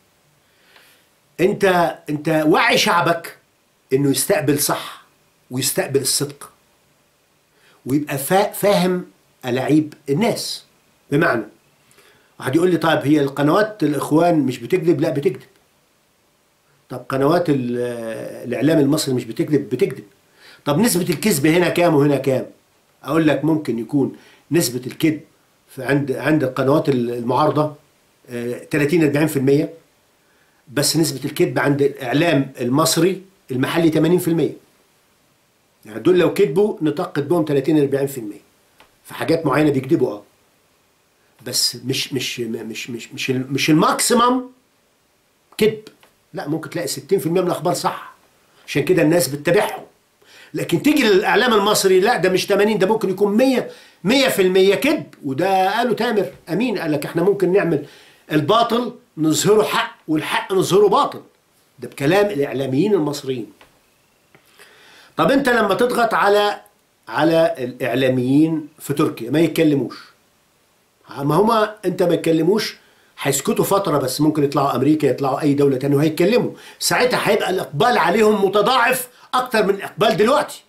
انت انت وعي شعبك انه يستقبل صح ويستقبل الصدق ويبقى فا فاهم ألاعيب الناس بمعنى واحد يقول لي طيب هي القنوات الاخوان مش بتكذب لا بتكذب طب قنوات ال- الاعلام المصري مش بتكذب بتكذب طب نسبة الكذب هنا كام وهنا كام اقول لك ممكن يكون نسبة الكذب في عند عند القنوات المعارضة آه، 30 40% بس نسبة الكذب عند الإعلام المصري المحلي 80% يعني دول لو كذبوا نطاق كذبهم 30 40% في حاجات معينة بيكذبوا اه بس مش مش مش مش مش, مش الماكسيمم كذب لا ممكن تلاقي 60% من الأخبار صح عشان كده الناس بتتابعهم لكن تيجي للإعلام المصري لا ده مش 80 ده ممكن يكون 100 100% كذب وده قاله تامر أمين قال لك احنا ممكن نعمل الباطل نظهره حق والحق نظهره باطل ده بكلام الإعلاميين المصريين طب انت لما تضغط على على الإعلاميين في تركيا ما يتكلموش ما هما انت ما يتكلموش هيسكتوا فترة بس ممكن يطلعوا أمريكا يطلعوا أي دولة تانية وهيتكلموا ساعتها هيبقى الإقبال عليهم متضاعف أكتر من الإقبال دلوقتي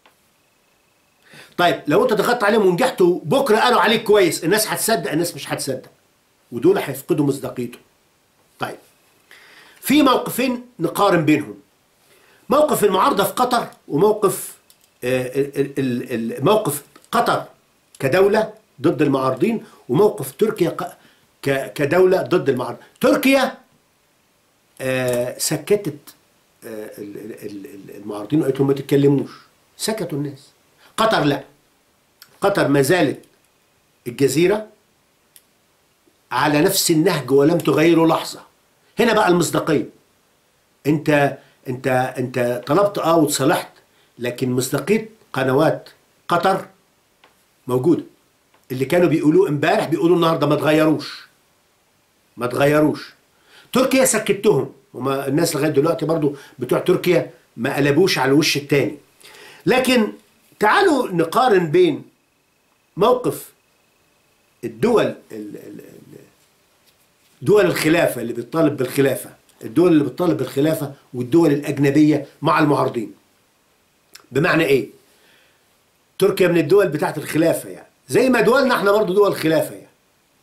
طيب لو أنت ضغطت عليهم ونجحتوا بكرة قالوا عليك كويس الناس هتصدق الناس مش هتصدق ودول هيفقدوا مصداقيته طيب في موقفين نقارن بينهم موقف المعارضة في قطر وموقف آه، ال- ال- ال- موقف قطر كدولة ضد المعارضين وموقف تركيا ق- ك- كدولة ضد المعارضة تركيا آه، سكتت آه، ال- ال- ال- المعارضين وقالت لهم ما تتكلموش سكتوا الناس قطر لا قطر ما زالت الجزيرة على نفس النهج ولم تغيره لحظة هنا بقى المصداقية انت انت انت طلبت اه وتصالحت لكن مصداقية قنوات قطر موجودة اللي كانوا بيقولوه امبارح بيقولوا النهارده ما تغيروش ما تغيروش تركيا سكتهم وما الناس لغايه دلوقتي برضو بتوع تركيا ما قلبوش على الوش التاني لكن تعالوا نقارن بين موقف الدول ال- ال- ال- دول الخلافة اللي بتطالب بالخلافة الدول اللي بتطالب بالخلافة والدول الأجنبية مع المعارضين بمعنى إيه؟ تركيا من الدول بتاعت الخلافة يعني زي ما دولنا احنا برضو دول خلافة يعني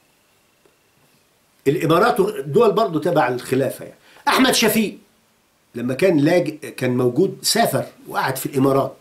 الإمارات دول برضو تبع الخلافة يعني أحمد شفيق لما كان لاج كان موجود سافر وقعد في الإمارات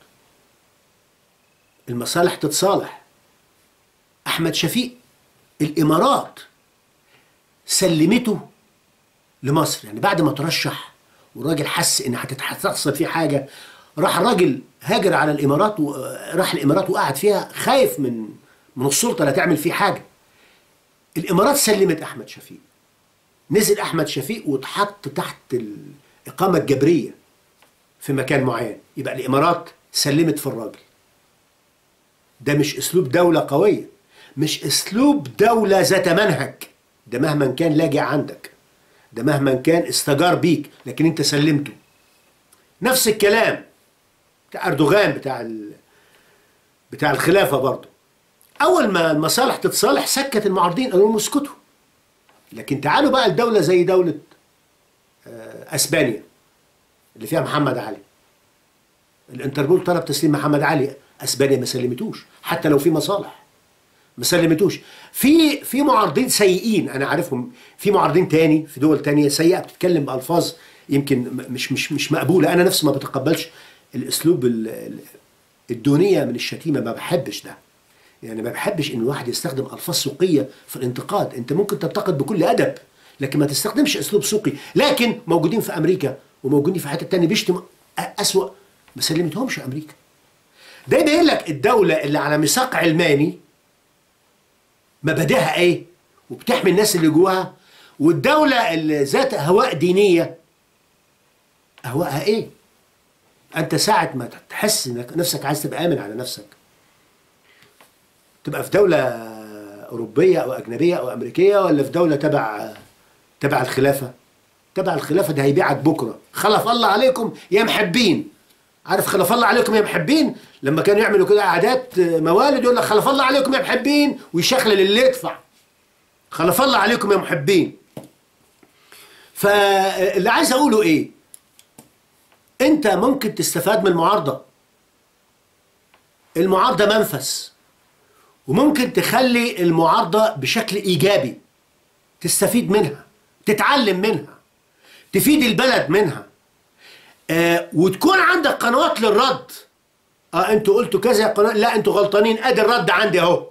المصالح تتصالح أحمد شفيق الإمارات سلمته لمصر يعني بعد ما ترشح والراجل حس ان هتت- هتحصل فيه حاجه راح الراجل هاجر على الامارات وراح الامارات وقعد فيها خايف من من السلطه لا تعمل فيه حاجه الامارات سلمت احمد شفيق نزل احمد شفيق واتحط تحت الاقامه الجبريه في مكان معين يبقى الامارات سلمت في الراجل ده مش اسلوب دوله قويه مش اسلوب دوله ذات منهج ده مهما كان لاجئ عندك ده مهما كان استجار بيك لكن انت سلمته نفس الكلام بتاع اردوغان بتاع ال... بتاع الخلافه برضه اول ما المصالح تتصالح سكت المعارضين قالوا لهم اسكتوا لكن تعالوا بقى لدوله زي دوله آه، اسبانيا اللي فيها محمد علي الانتربول طلب تسليم محمد علي اسبانيا ما سلمتوش حتى لو في مصالح ما سلمتوش في في معارضين سيئين انا عارفهم في معارضين تاني في دول تانية سيئه بتتكلم بالفاظ يمكن م- مش مش مش مقبوله انا نفسي ما بتقبلش الاسلوب ال- ال- الدونيه من الشتيمه ما بحبش ده يعني ما بحبش ان الواحد يستخدم الفاظ سوقيه في الانتقاد انت ممكن تنتقد بكل ادب لكن ما تستخدمش اسلوب سوقي لكن موجودين في امريكا وموجودين في حتت تانية بيشتم أ- اسوأ ما سلمتهمش امريكا ده يبين لك الدوله اللي على ميثاق علماني مبادئها ايه وبتحمي الناس اللي جواها والدولة اللي ذات أهواء دينية أهواءها ايه أنت ساعة ما تحس إنك نفسك عايز تبقى آمن على نفسك تبقى في دولة أوروبية أو أجنبية أو أمريكية ولا في دولة تبع تبع الخلافه تبع الخلافه ده هيبيعك بكره خلف الله عليكم يا محبين عارف خلف الله عليكم يا محبين لما كانوا يعملوا كده قعدات موالد يقول لك خلف الله عليكم يا محبين ويشخلل اللي يدفع خلف الله عليكم يا محبين فاللي عايز اقوله ايه انت ممكن تستفاد من المعارضه المعارضه منفس وممكن تخلي المعارضه بشكل ايجابي تستفيد منها تتعلم منها تفيد البلد منها آه وتكون عندك قنوات للرد اه انتوا قلتوا كذا يا قناه لا انتوا غلطانين ادي الرد عندي اهو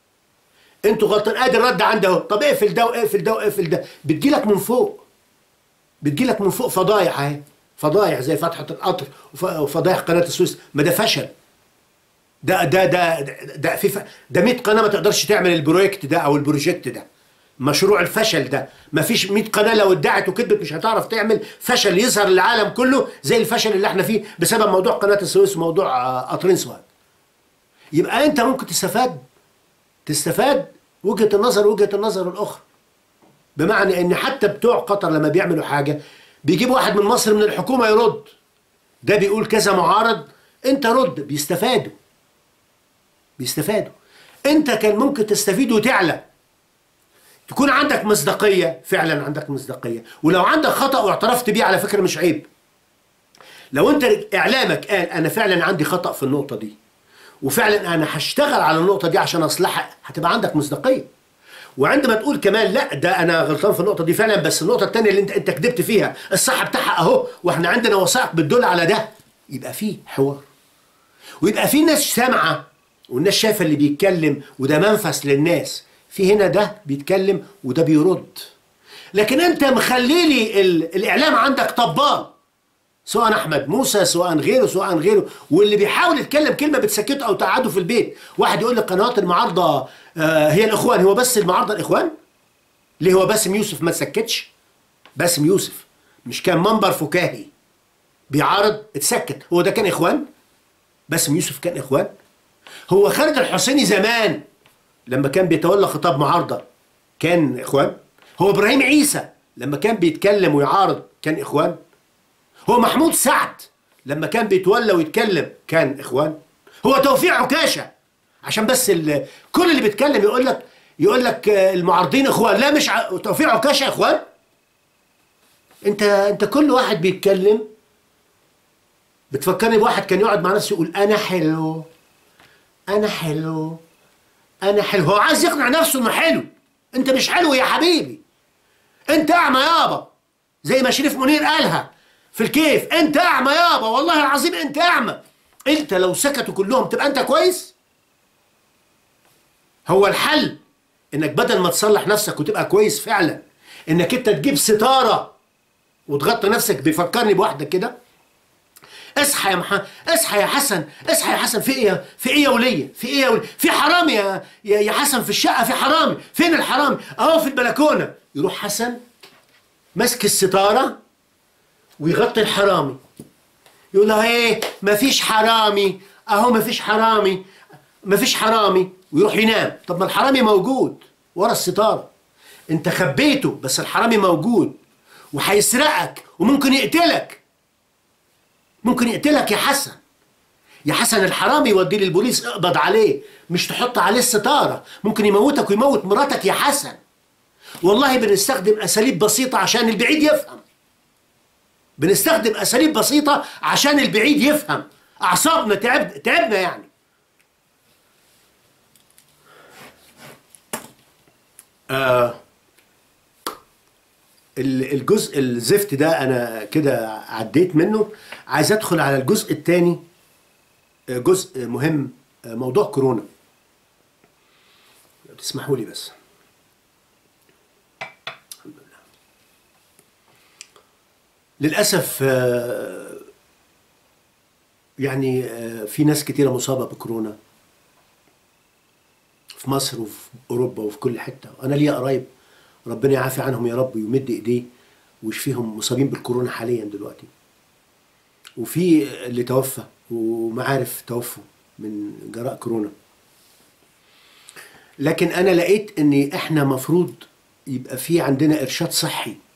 انتوا غلطانين ادي الرد عندي اهو طب اقفل ده واقفل ده واقفل ده بتجيلك من فوق بتجيلك من فوق فضايح اهي فضايح زي فتحه القطر وف- وفضايح قناه السويس ما ده فشل ده ده ده ده في ف... ده 100 قناه ما تقدرش تعمل البروجكت ده او البروجكت ده مشروع الفشل ده ما فيش 100 قناه لو ادعت وكذبت مش هتعرف تعمل فشل يظهر للعالم كله زي الفشل اللي احنا فيه بسبب موضوع قناه السويس وموضوع آه، قطرين سواد يبقى انت ممكن تستفاد تستفاد وجهه النظر وجهه النظر الاخرى بمعنى ان حتى بتوع قطر لما بيعملوا حاجه بيجيب واحد من مصر من الحكومه يرد ده بيقول كذا معارض انت رد بيستفادوا بيستفادوا انت كان ممكن تستفيد وتعلى تكون عندك مصداقيه فعلا عندك مصداقيه ولو عندك خطا واعترفت بيه على فكره مش عيب لو انت اعلامك قال انا فعلا عندي خطا في النقطه دي وفعلا انا هشتغل على النقطه دي عشان اصلحها هتبقى عندك مصداقيه وعندما تقول كمان لا ده انا غلطان في النقطه دي فعلا بس النقطه الثانيه اللي انت انت كدبت فيها الصح بتاعها اهو واحنا عندنا وثائق بتدل على ده يبقى فيه حوار ويبقى في ناس سامعه والناس شايفه اللي بيتكلم وده منفس للناس في هنا ده بيتكلم وده بيرد لكن انت مخلي لي ال- الاعلام عندك طبال سواء احمد موسى سواء غيره سواء غيره واللي بيحاول يتكلم كلمه بتسكته او تقعده في البيت واحد يقول لك قنوات المعارضه آه، هي الاخوان هو بس المعارضه الاخوان ليه هو باسم يوسف ما سكتش باسم يوسف مش كان منبر فكاهي بيعارض اتسكت هو ده كان اخوان باسم يوسف كان اخوان هو خالد الحسيني زمان لما كان بيتولى خطاب معارضه كان اخوان هو ابراهيم عيسى لما كان بيتكلم ويعارض كان اخوان هو محمود سعد لما كان بيتولى ويتكلم كان اخوان هو توفيق عكاشه عشان بس ال- كل اللي بيتكلم يقول لك يقول لك آه، المعارضين اخوان لا مش ع- توفيق عكاشه اخوان انت انت كل واحد بيتكلم بتفكرني بواحد كان يقعد مع نفسه يقول انا حلو انا حلو انا حلو هو عايز يقنع نفسه انه حلو انت مش حلو يا حبيبي انت اعمى يابا زي ما شريف منير قالها في الكيف انت اعمى يابا والله العظيم انت اعمى انت لو سكتوا كلهم تبقى انت كويس هو الحل انك بدل ما تصلح نفسك وتبقى كويس فعلا انك انت تجيب ستاره وتغطي نفسك بيفكرني بواحده كده اصحى يا محمد اصحى يا حسن اصحى يا حسن في ايه في ايه يا وليه في ايه يا وليه في حرامي يا يا يا حسن في الشقه في حرامي فين الحرامي اهو في البلكونه يروح حسن ماسك الستاره ويغطي الحرامي يقول له ايه مفيش حرامي اهو مفيش حرامي مفيش حرامي ويروح ينام طب ما الحرامي موجود ورا الستاره انت خبيته بس الحرامي موجود وهيسرقك وممكن يقتلك ممكن يقتلك يا حسن يا حسن الحرامي يوديه للبوليس اقبض عليه مش تحط عليه الستاره ممكن يموتك ويموت مراتك يا حسن والله بنستخدم اساليب بسيطه عشان البعيد يفهم بنستخدم اساليب بسيطه عشان البعيد يفهم اعصابنا تعب تعبنا يعني آه ال- الجزء الزفت ده انا كده عديت منه عايز ادخل على الجزء الثاني جزء مهم آه، موضوع كورونا لو تسمحوا لي بس الحمد لله للاسف آه، يعني آه، في ناس كتيره مصابه بكورونا في مصر وفي اوروبا وفي كل حته انا ليا قرايب ربنا يعافي عنهم يا رب ويمد ايديه ويشفيهم مصابين بالكورونا حاليا دلوقتي وفي اللي توفى ومعارف توفوا من جراء كورونا لكن انا لقيت ان احنا مفروض يبقى في عندنا ارشاد صحي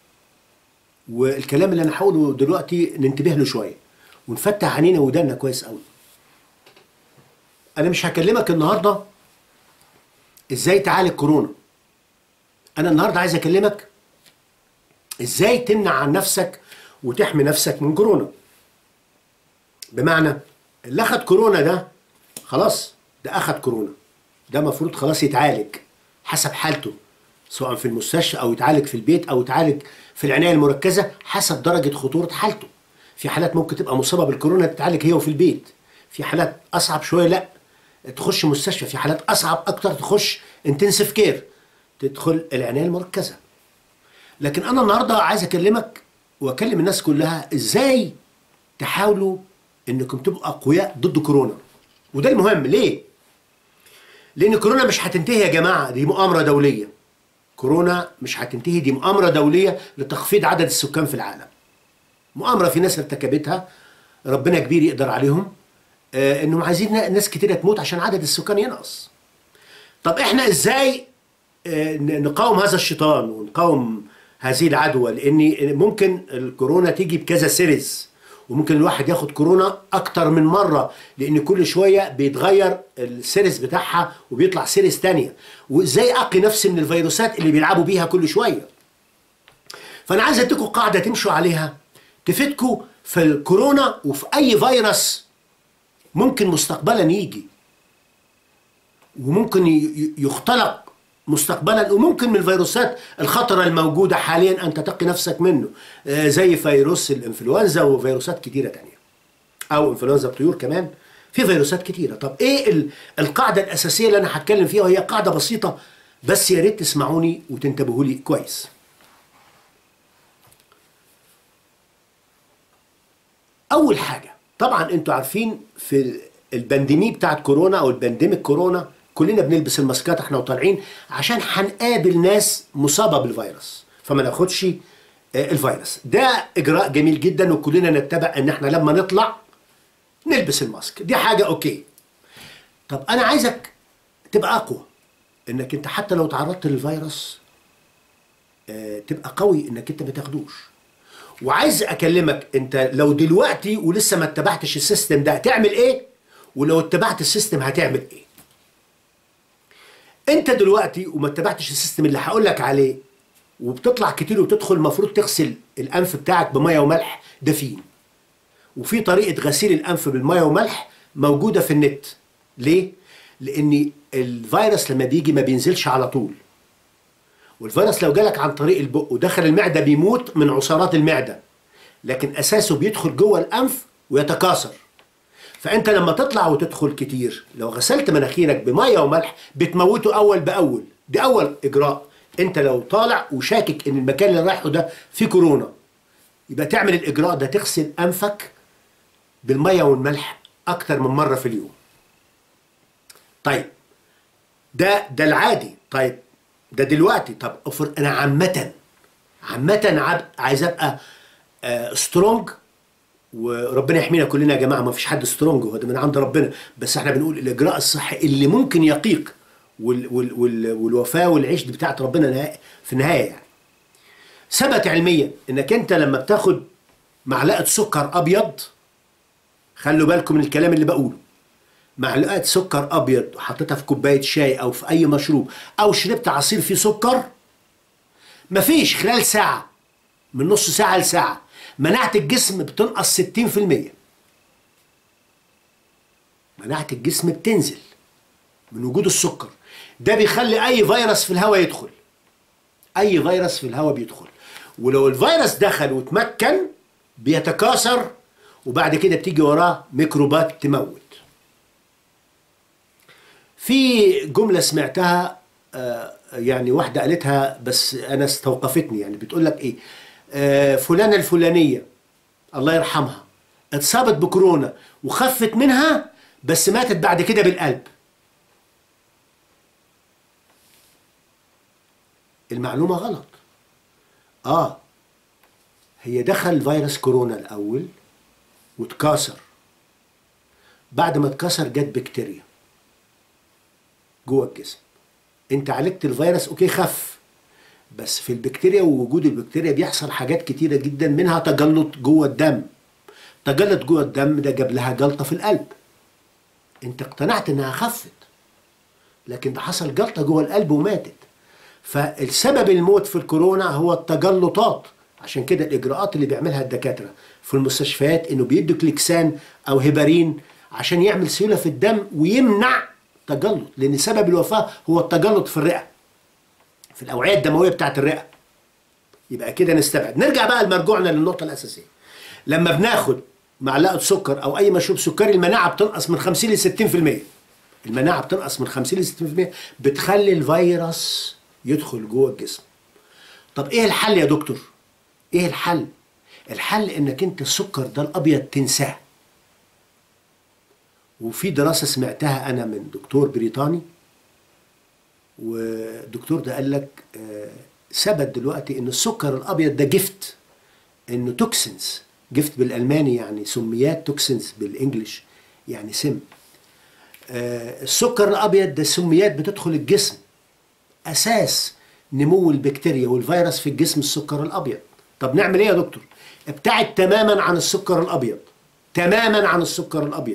والكلام اللي انا هقوله دلوقتي ننتبه له شويه ونفتح عينينا ودانا كويس قوي انا مش هكلمك النهارده ازاي تعالج كورونا انا النهارده عايز اكلمك ازاي تمنع عن نفسك وتحمي نفسك من كورونا بمعنى اللي اخد كورونا ده خلاص ده اخد كورونا ده المفروض خلاص يتعالج حسب حالته سواء في المستشفى او يتعالج في البيت او يتعالج في العنايه المركزه حسب درجه خطوره حالته في حالات ممكن تبقى مصابه بالكورونا تتعالج هي وفي البيت في حالات اصعب شويه لا تخش مستشفى في حالات اصعب اكتر تخش انتنسيف كير تدخل العنايه المركزه لكن انا النهارده عايز اكلمك واكلم الناس كلها ازاي تحاولوا انكم تبقوا اقوياء ضد كورونا وده المهم ليه لان كورونا مش هتنتهي يا جماعه دي مؤامره دوليه كورونا مش هتنتهي دي مؤامره دوليه لتخفيض عدد السكان في العالم مؤامره في ناس ارتكبتها ربنا كبير يقدر عليهم آه انهم عايزين ناس كتيره تموت عشان عدد السكان ينقص طب احنا ازاي آه نقاوم هذا الشيطان ونقاوم هذه العدوى لان ممكن الكورونا تيجي بكذا سيريز وممكن الواحد ياخد كورونا اكتر من مره لان كل شويه بيتغير السيريز بتاعها وبيطلع سيريز تانية وازاي اقي نفسي من الفيروسات اللي بيلعبوا بيها كل شويه فانا عايز اديكم قاعده تمشوا عليها تفيدكم في الكورونا وفي اي فيروس ممكن مستقبلا يجي وممكن يختلق مستقبلا وممكن من الفيروسات الخطره الموجوده حاليا ان تتقي نفسك منه زي فيروس الانفلونزا وفيروسات كتيره تانية او انفلونزا الطيور كمان في فيروسات كتيره طب ايه القاعده الاساسيه اللي انا هتكلم فيها وهي قاعده بسيطه بس يا ريت تسمعوني وتنتبهوا لي كويس اول حاجه طبعا انتوا عارفين في البانديمي بتاعت كورونا او البانديميك كورونا كلنا بنلبس الماسكات احنا وطالعين عشان هنقابل ناس مصابه بالفيروس فما ناخدش الفيروس ده اجراء جميل جدا وكلنا نتبع ان احنا لما نطلع نلبس الماسك دي حاجه اوكي طب انا عايزك تبقى اقوى انك انت حتى لو تعرضت للفيروس تبقى قوي انك انت ما تاخدوش وعايز اكلمك انت لو دلوقتي ولسه ما اتبعتش السيستم ده هتعمل ايه ولو اتبعت السيستم هتعمل ايه انت دلوقتي وما اتبعتش السيستم اللي هقول لك عليه وبتطلع كتير وتدخل المفروض تغسل الانف بتاعك بميه وملح دافيين وفي طريقه غسيل الانف بالميه وملح موجوده في النت ليه لان الفيروس لما بيجي ما بينزلش على طول والفيروس لو جالك عن طريق البق ودخل المعده بيموت من عصارات المعده لكن اساسه بيدخل جوه الانف ويتكاثر فانت لما تطلع وتدخل كتير لو غسلت مناخيرك بميه وملح بتموته اول باول دي اول اجراء انت لو طالع وشاكك ان المكان اللي رايحه ده فيه كورونا يبقى تعمل الاجراء ده تغسل انفك بالميه والملح اكتر من مره في اليوم طيب ده ده العادي طيب ده دلوقتي طب افرض انا عامه عامه عايز ابقى آه سترونج وربنا يحمينا كلنا يا جماعه ما فيش حد سترونج هو ده من عند ربنا بس احنا بنقول الاجراء الصحي اللي ممكن يقيك وال وال وال والوفاه والعيش دي بتاعت ربنا في النهايه يعني ثبت علميا انك انت لما بتاخد معلقه سكر ابيض خلوا بالكم من الكلام اللي بقوله معلقه سكر ابيض وحطيتها في كوبايه شاي او في اي مشروب او شربت عصير فيه سكر مفيش خلال ساعه من نص ساعه لساعه مناعه الجسم بتنقص 60% مناعه الجسم بتنزل من وجود السكر ده بيخلي اي فيروس في الهواء يدخل اي فيروس في الهواء بيدخل ولو الفيروس دخل وتمكن بيتكاثر وبعد كده بتيجي وراه ميكروبات تموت في جملة سمعتها آه يعني واحدة قالتها بس أنا استوقفتني يعني بتقول لك إيه آه فلانة الفلانية الله يرحمها اتصابت بكورونا وخفت منها بس ماتت بعد كده بالقلب المعلومة غلط آه هي دخل فيروس كورونا الأول وتكاثر بعد ما اتكسر جت بكتيريا جوه الجسم انت عالجت الفيروس اوكي خف بس في البكتيريا ووجود البكتيريا بيحصل حاجات كتيره جدا منها تجلط جوه الدم تجلط جوه الدم ده جاب لها جلطه في القلب انت اقتنعت انها خفت لكن ده حصل جلطه جوه القلب وماتت فالسبب الموت في الكورونا هو التجلطات عشان كده الاجراءات اللي بيعملها الدكاتره في المستشفيات انه بيدوا كليكسان او هيبارين عشان يعمل سيوله في الدم ويمنع تجلط لان سبب الوفاه هو التجلط في الرئه في الاوعيه الدمويه بتاعت الرئه يبقى كده نستبعد نرجع بقى لمرجوعنا للنقطه الاساسيه لما بناخد معلقه سكر او اي مشروب سكري المناعه بتنقص من 50 ل 60% المناعه بتنقص من 50 ل 60% بتخلي الفيروس يدخل جوه الجسم طب ايه الحل يا دكتور ايه الحل الحل انك انت السكر ده الابيض تنساه وفي دراسه سمعتها انا من دكتور بريطاني والدكتور ده قال لك آه، ثبت دلوقتي ان السكر الابيض ده جفت انه توكسنز جفت بالالماني يعني سميات توكسنز بالانجلش يعني سم آه، السكر الابيض ده سميات بتدخل الجسم اساس نمو البكتيريا والفيروس في الجسم السكر الابيض طب نعمل ايه يا دكتور ابتعد تماما عن السكر الابيض تماما عن السكر الابيض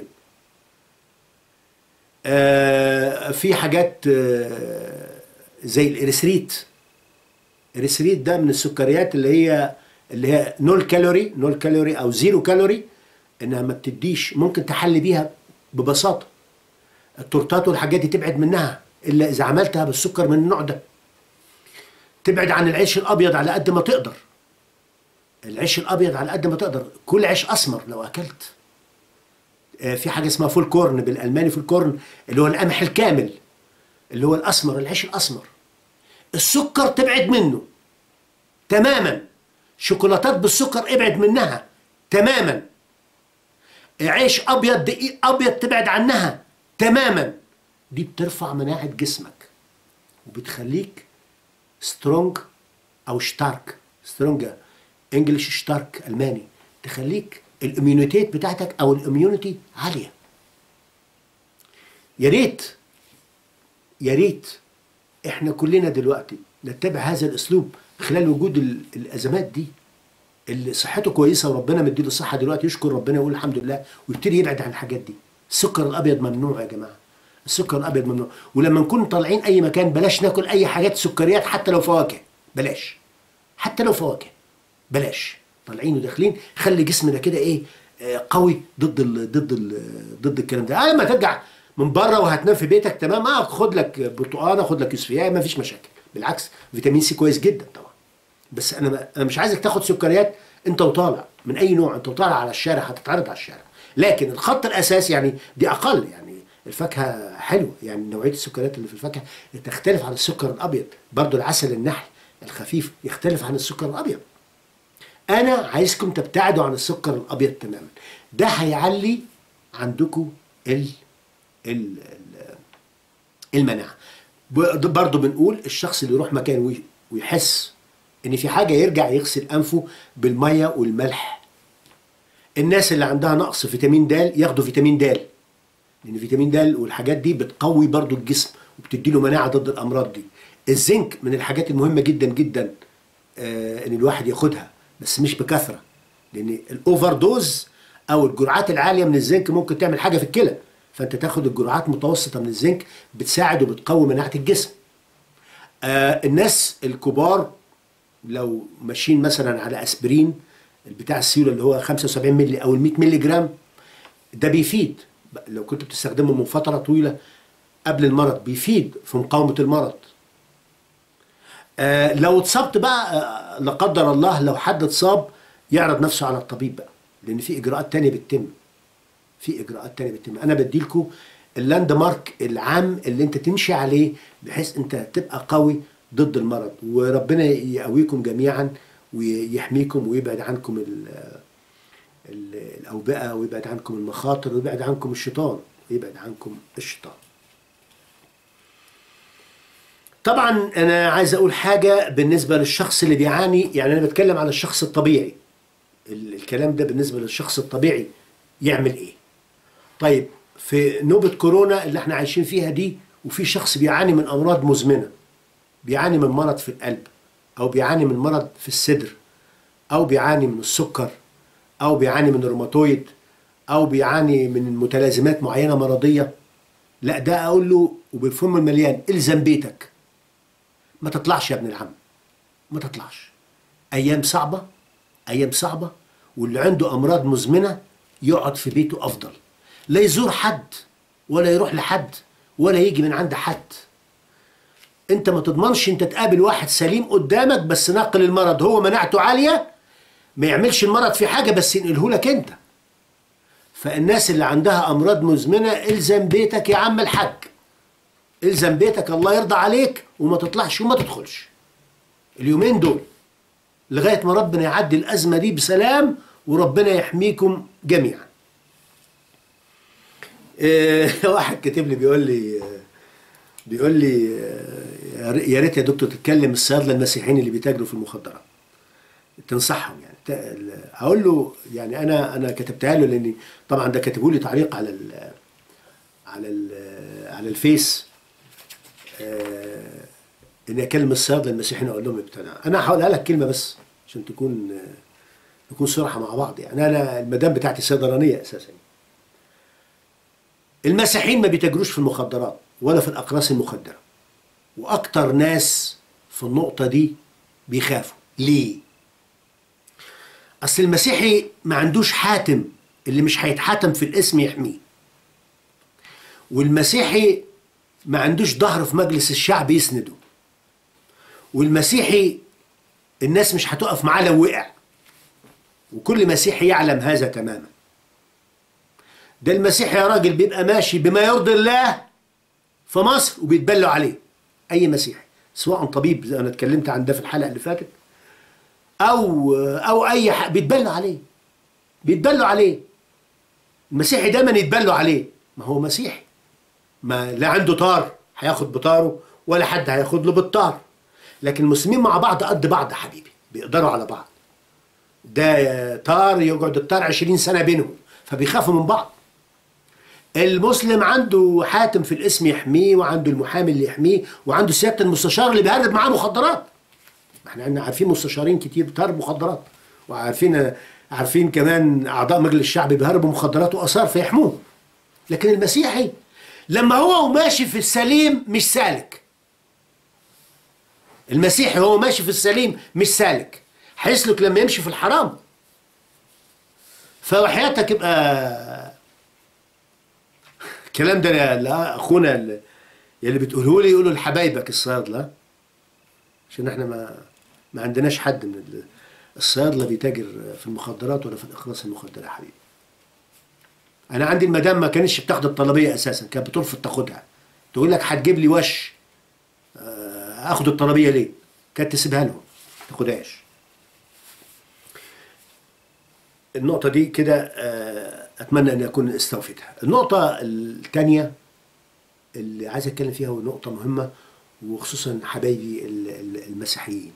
آه في حاجات آه زي الاريثريت الاريثريت ده من السكريات اللي هي اللي هي نول كالوري نول كالوري او زيرو كالوري انها ما بتديش ممكن تحل بيها ببساطه التورتات والحاجات دي تبعد منها الا اذا عملتها بالسكر من النوع ده تبعد عن العيش الابيض على قد ما تقدر العيش الابيض على قد ما تقدر كل عيش اسمر لو اكلت آه، في حاجه اسمها فول كورن بالالماني فول كورن اللي هو القمح الكامل اللي هو الاسمر العيش الاسمر السكر تبعد منه تماما شوكولاتات بالسكر ابعد منها تماما عيش ابيض دقيق ابيض تبعد عنها تماما دي بترفع مناعه جسمك وبتخليك سترونج او شتارك سترونج انجلش شتارك الماني تخليك الاميونيتيت بتاعتك او الاميونيتي عاليه يا ريت يا ريت احنا كلنا دلوقتي نتبع هذا الاسلوب خلال وجود ال- الازمات دي اللي صحته كويسه وربنا مديله الصحه دلوقتي يشكر ربنا ويقول الحمد لله ويبتدي يبعد عن الحاجات دي السكر الابيض ممنوع يا جماعه السكر الابيض ممنوع ولما نكون طالعين اي مكان بلاش ناكل اي حاجات سكريات حتى لو فواكه بلاش حتى لو فواكه بلاش طالعين وداخلين خلي جسمنا كده ايه آه، قوي ضد ال ضد ال ضد الكلام ده آه لما ترجع من بره وهتنام في بيتك تمام اه خد لك برتقانه خد لك يوسفيه ما فيش مشاكل بالعكس فيتامين سي كويس جدا طبعا بس انا انا مش عايزك تاخد سكريات انت وطالع من اي نوع انت وطالع على الشارع هتتعرض على الشارع لكن الخط الاساسي يعني دي اقل يعني الفاكهه حلوه يعني نوعيه السكريات اللي في الفاكهه تختلف عن السكر الابيض برضو العسل النحل الخفيف يختلف عن السكر الابيض انا عايزكم تبتعدوا عن السكر الابيض تماما ده هيعلي عندكم ال ال ال- المناعه ب- برضو بنقول الشخص اللي يروح مكان وي- ويحس ان في حاجه يرجع يغسل انفه بالميه والملح الناس اللي عندها نقص فيتامين د ياخدوا فيتامين د لان فيتامين د والحاجات دي بتقوي برضو الجسم وبتدي له مناعه ضد الامراض دي الزنك من الحاجات المهمه جدا جدا آه ان الواحد ياخدها بس مش بكثره لان الاوفر دوز او الجرعات العاليه من الزنك ممكن تعمل حاجه في الكلى فانت تاخد الجرعات متوسطه من الزنك بتساعد وبتقوي مناعه الجسم آه الناس الكبار لو ماشيين مثلا على اسبرين بتاع السيوله اللي هو 75 مللي او ال 100 مللي جرام ده بيفيد لو كنت بتستخدمه من فتره طويله قبل المرض بيفيد في مقاومه المرض آه لو اتصبت بقى آه لا قدر الله لو حد اتصاب يعرض نفسه على الطبيب بقى لان في اجراءات تانية بتتم في اجراءات تانية بتتم انا بديلكوا اللاند مارك العام اللي انت تمشي عليه بحيث انت تبقى قوي ضد المرض وربنا يقويكم جميعا ويحميكم ويبعد عنكم ال ال الاوبئه ويبعد عنكم المخاطر ويبعد عنكم الشيطان يبعد عنكم الشيطان طبعا انا عايز اقول حاجه بالنسبه للشخص اللي بيعاني يعني انا بتكلم على الشخص الطبيعي ال- الكلام ده بالنسبه للشخص الطبيعي يعمل ايه طيب في نوبه كورونا اللي احنا عايشين فيها دي وفي شخص بيعاني من امراض مزمنه بيعاني من مرض في القلب او بيعاني من مرض في الصدر او بيعاني من السكر او بيعاني من الروماتويد او بيعاني من متلازمات معينه مرضيه لا ده اقول له وبالفم المليان الزم بيتك ما تطلعش يا ابن العم ما تطلعش ايام صعبه ايام صعبه واللي عنده امراض مزمنه يقعد في بيته افضل لا يزور حد ولا يروح لحد ولا يجي من عند حد انت ما تضمنش انت تقابل واحد سليم قدامك بس ناقل المرض هو مناعته عاليه ما يعملش المرض في حاجه بس ينقله لك انت فالناس اللي عندها امراض مزمنه الزم بيتك يا عم الحاج الزم بيتك الله يرضى عليك وما تطلعش وما تدخلش اليومين دول لغايه ما ربنا يعدي الازمه دي بسلام وربنا يحميكم جميعا إيه، واحد كاتب لي بيقول لي بيقول لي آه، يا ريت يا دكتور تتكلم الصيادله المسيحيين اللي بيتاجروا في المخدرات تنصحهم يعني ت- هقول له يعني انا انا كتبتها له لاني طبعا ده كاتبه لي تعليق على ال على ال على الفيس آه، اني اكلم الصيادله المسيحيين اقول لهم ابتدع انا هقولها لك كلمه بس عشان تكون آه، نكون صراحه مع بعض يعني انا المدام بتاعتي صيدلانيه اساسا المسيحيين ما بيتاجروش في المخدرات ولا في الاقراص المخدره واكتر ناس في النقطه دي بيخافوا ليه اصل المسيحي ما عندوش حاتم اللي مش هيتحاتم في الاسم يحميه والمسيحي ما عندوش ظهر في مجلس الشعب يسنده والمسيحي الناس مش هتقف معاه لو وقع وكل مسيحي يعلم هذا تماما ده المسيحي يا راجل بيبقى ماشي بما يرضي الله في مصر وبيتبلوا عليه اي مسيحي سواء طبيب زي انا اتكلمت عن ده في الحلقه اللي فاتت او او اي حق بيتبلوا عليه بيتبلوا عليه المسيحي دايما يتبلوا عليه ما هو مسيحي ما لا عنده طار هياخد بطاره ولا حد هياخد له بالطار لكن المسلمين مع بعض قد بعض يا حبيبي بيقدروا على بعض ده طار يقعد الطار 20 سنه بينهم فبيخافوا من بعض المسلم عنده حاتم في الاسم يحميه وعنده المحامي اللي يحميه وعنده سياده المستشار اللي بيهرب معاه مخدرات ما احنا عندنا عارفين مستشارين كتير بتهرب مخدرات وعارفين عارفين كمان اعضاء مجلس الشعب بيهربوا مخدرات واثار فيحموه لكن المسيحي لما هو ماشي في السليم مش سالك المسيحي هو ماشي في السليم مش سالك هيسلك لما يمشي في الحرام فوحياتك يبقى الكلام ده لا- لا اخونا اللي اللي بتقوله لي يقولوا لحبايبك الصيادله عشان احنا ما ما عندناش حد من ال- الصيادله بيتاجر في المخدرات ولا في الاقراص المخدره يا حبيبي انا عندي المدام ما كانتش بتاخد الطلبيه اساسا كانت بترفض تاخدها تقول لك هتجيب لي وش آه، اخد الطلبيه ليه كانت تسيبها لهم ما تاخدهاش النقطة دي كده آه، أتمنى أن أكون استوفيتها. النقطة الثانية اللي عايز أتكلم فيها ونقطة مهمة وخصوصا حبايبي ال- ال- المسيحيين.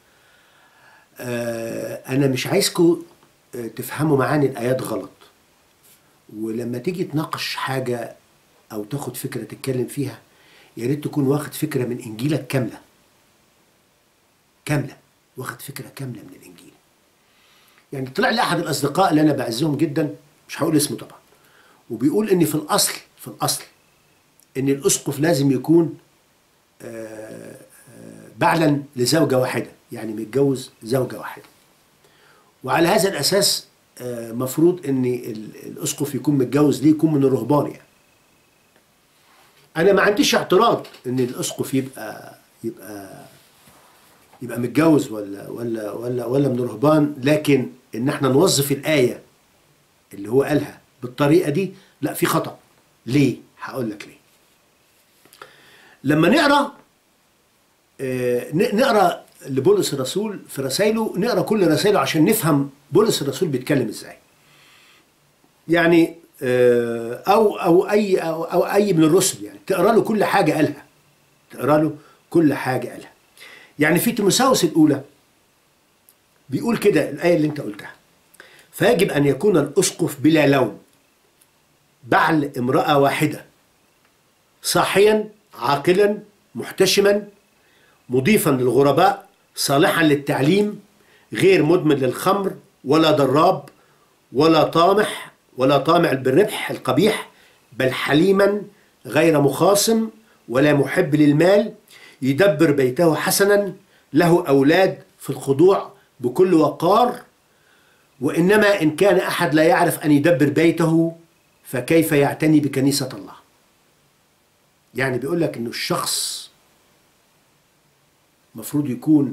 آه، أنا مش عايزكم آه، تفهموا معاني الآيات غلط. ولما تيجي تناقش حاجة أو تاخد فكرة تتكلم فيها يا ريت تكون واخد فكرة من إنجيلك كاملة. كاملة. واخد فكرة كاملة من الإنجيل. يعني طلع لي احد الاصدقاء اللي انا بعزهم جدا مش هقول اسمه طبعا وبيقول ان في الاصل في الاصل ان الاسقف لازم يكون آه، آه، بعلا لزوجه واحده يعني متجوز زوجه واحده وعلى هذا الاساس آه، مفروض ان ال- الاسقف يكون متجوز ليه يكون من الرهبان يعني انا ما عنديش اعتراض ان الاسقف يبقى يبقى يبقى متجوز ولا ولا ولا ولا من الرهبان لكن ان احنا نوظف الايه اللي هو قالها بالطريقه دي لا في خطا ليه هقول لك ليه لما نقرا آه، ن- نقرا لبولس الرسول في رسائله نقرا كل رسائله عشان نفهم بولس الرسول بيتكلم ازاي يعني آه، او او اي او, أو اي من الرسل يعني تقرا له كل حاجه قالها تقرا له كل حاجه قالها يعني في تيموثاوس الاولى بيقول كده الايه اللي انت قلتها فيجب ان يكون الاسقف بلا لوم بعل امراه واحده صاحيا عاقلا محتشما مضيفا للغرباء صالحا للتعليم غير مدمن للخمر ولا ضراب ولا طامح ولا طامع بالربح القبيح بل حليما غير مخاصم ولا محب للمال يدبر بيته حسنا له أولاد في الخضوع بكل وقار وإنما إن كان أحد لا يعرف أن يدبر بيته فكيف يعتني بكنيسة الله يعني بيقول لك إنه الشخص مفروض يكون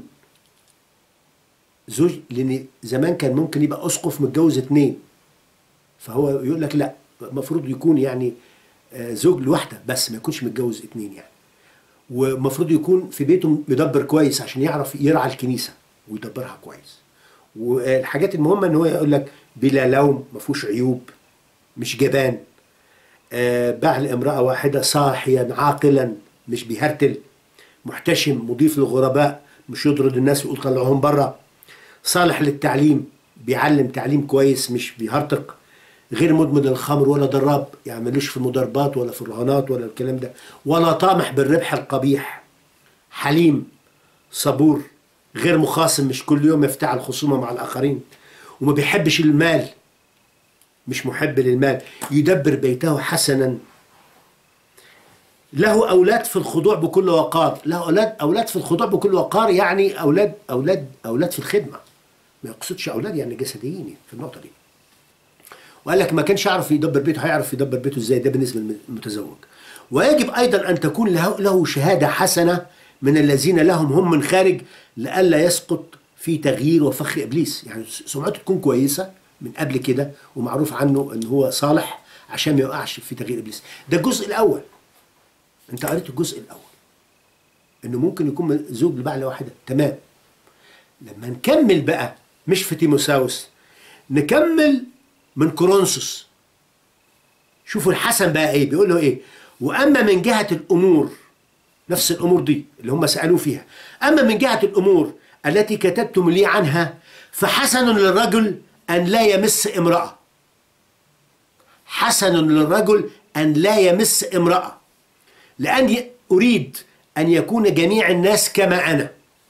زوج لأن زمان كان ممكن يبقى أسقف متجوز اتنين فهو يقول لك لا المفروض يكون يعني آه، زوج لوحده بس ما يكونش متجوز اتنين يعني ومفروض يكون في بيته مدبر كويس عشان يعرف يرعى الكنيسه ويدبرها كويس والحاجات المهمه ان هو يقول لك بلا لوم ما فيهوش عيوب مش جبان آه، باع لامراه واحده صاحيا عاقلا مش بيهرتل محتشم مضيف للغرباء مش يطرد الناس ويقول طلعوهم بره صالح للتعليم بيعلم تعليم كويس مش بيهرطق غير مدمن الخمر ولا ضراب يعني ملوش في المضاربات ولا في الرهانات ولا الكلام ده ولا طامح بالربح القبيح حليم صبور غير مخاصم مش كل يوم يفتعل خصومه مع الاخرين وما بيحبش المال مش محب للمال يدبر بيته حسنا له اولاد في الخضوع بكل وقار له اولاد اولاد في الخضوع بكل وقار يعني اولاد اولاد اولاد في الخدمه ما يقصدش اولاد يعني جسديين في النقطه دي وقال لك ما كانش يعرف يدبر بيته هيعرف يدبر بيته ازاي ده بالنسبه للمتزوج ويجب ايضا ان تكون له, له شهاده حسنه من الذين لهم هم من خارج لئلا يسقط في تغيير وفخ ابليس يعني سمعته تكون كويسه من قبل كده ومعروف عنه ان هو صالح عشان ما يقعش في تغيير ابليس ده الجزء الاول انت قريت الجزء الاول انه ممكن يكون زوج لبعلة واحده تمام لما نكمل بقى مش في تيموساوس نكمل من كورنثوس شوفوا الحسن بقى ايه بيقول له ايه واما من جهه الامور نفس الامور دي اللي هم سالوه فيها اما من جهه الامور التي كتبتم لي عنها فحسن للرجل ان لا يمس امراه حسن للرجل ان لا يمس امراه لاني اريد ان يكون جميع الناس كما انا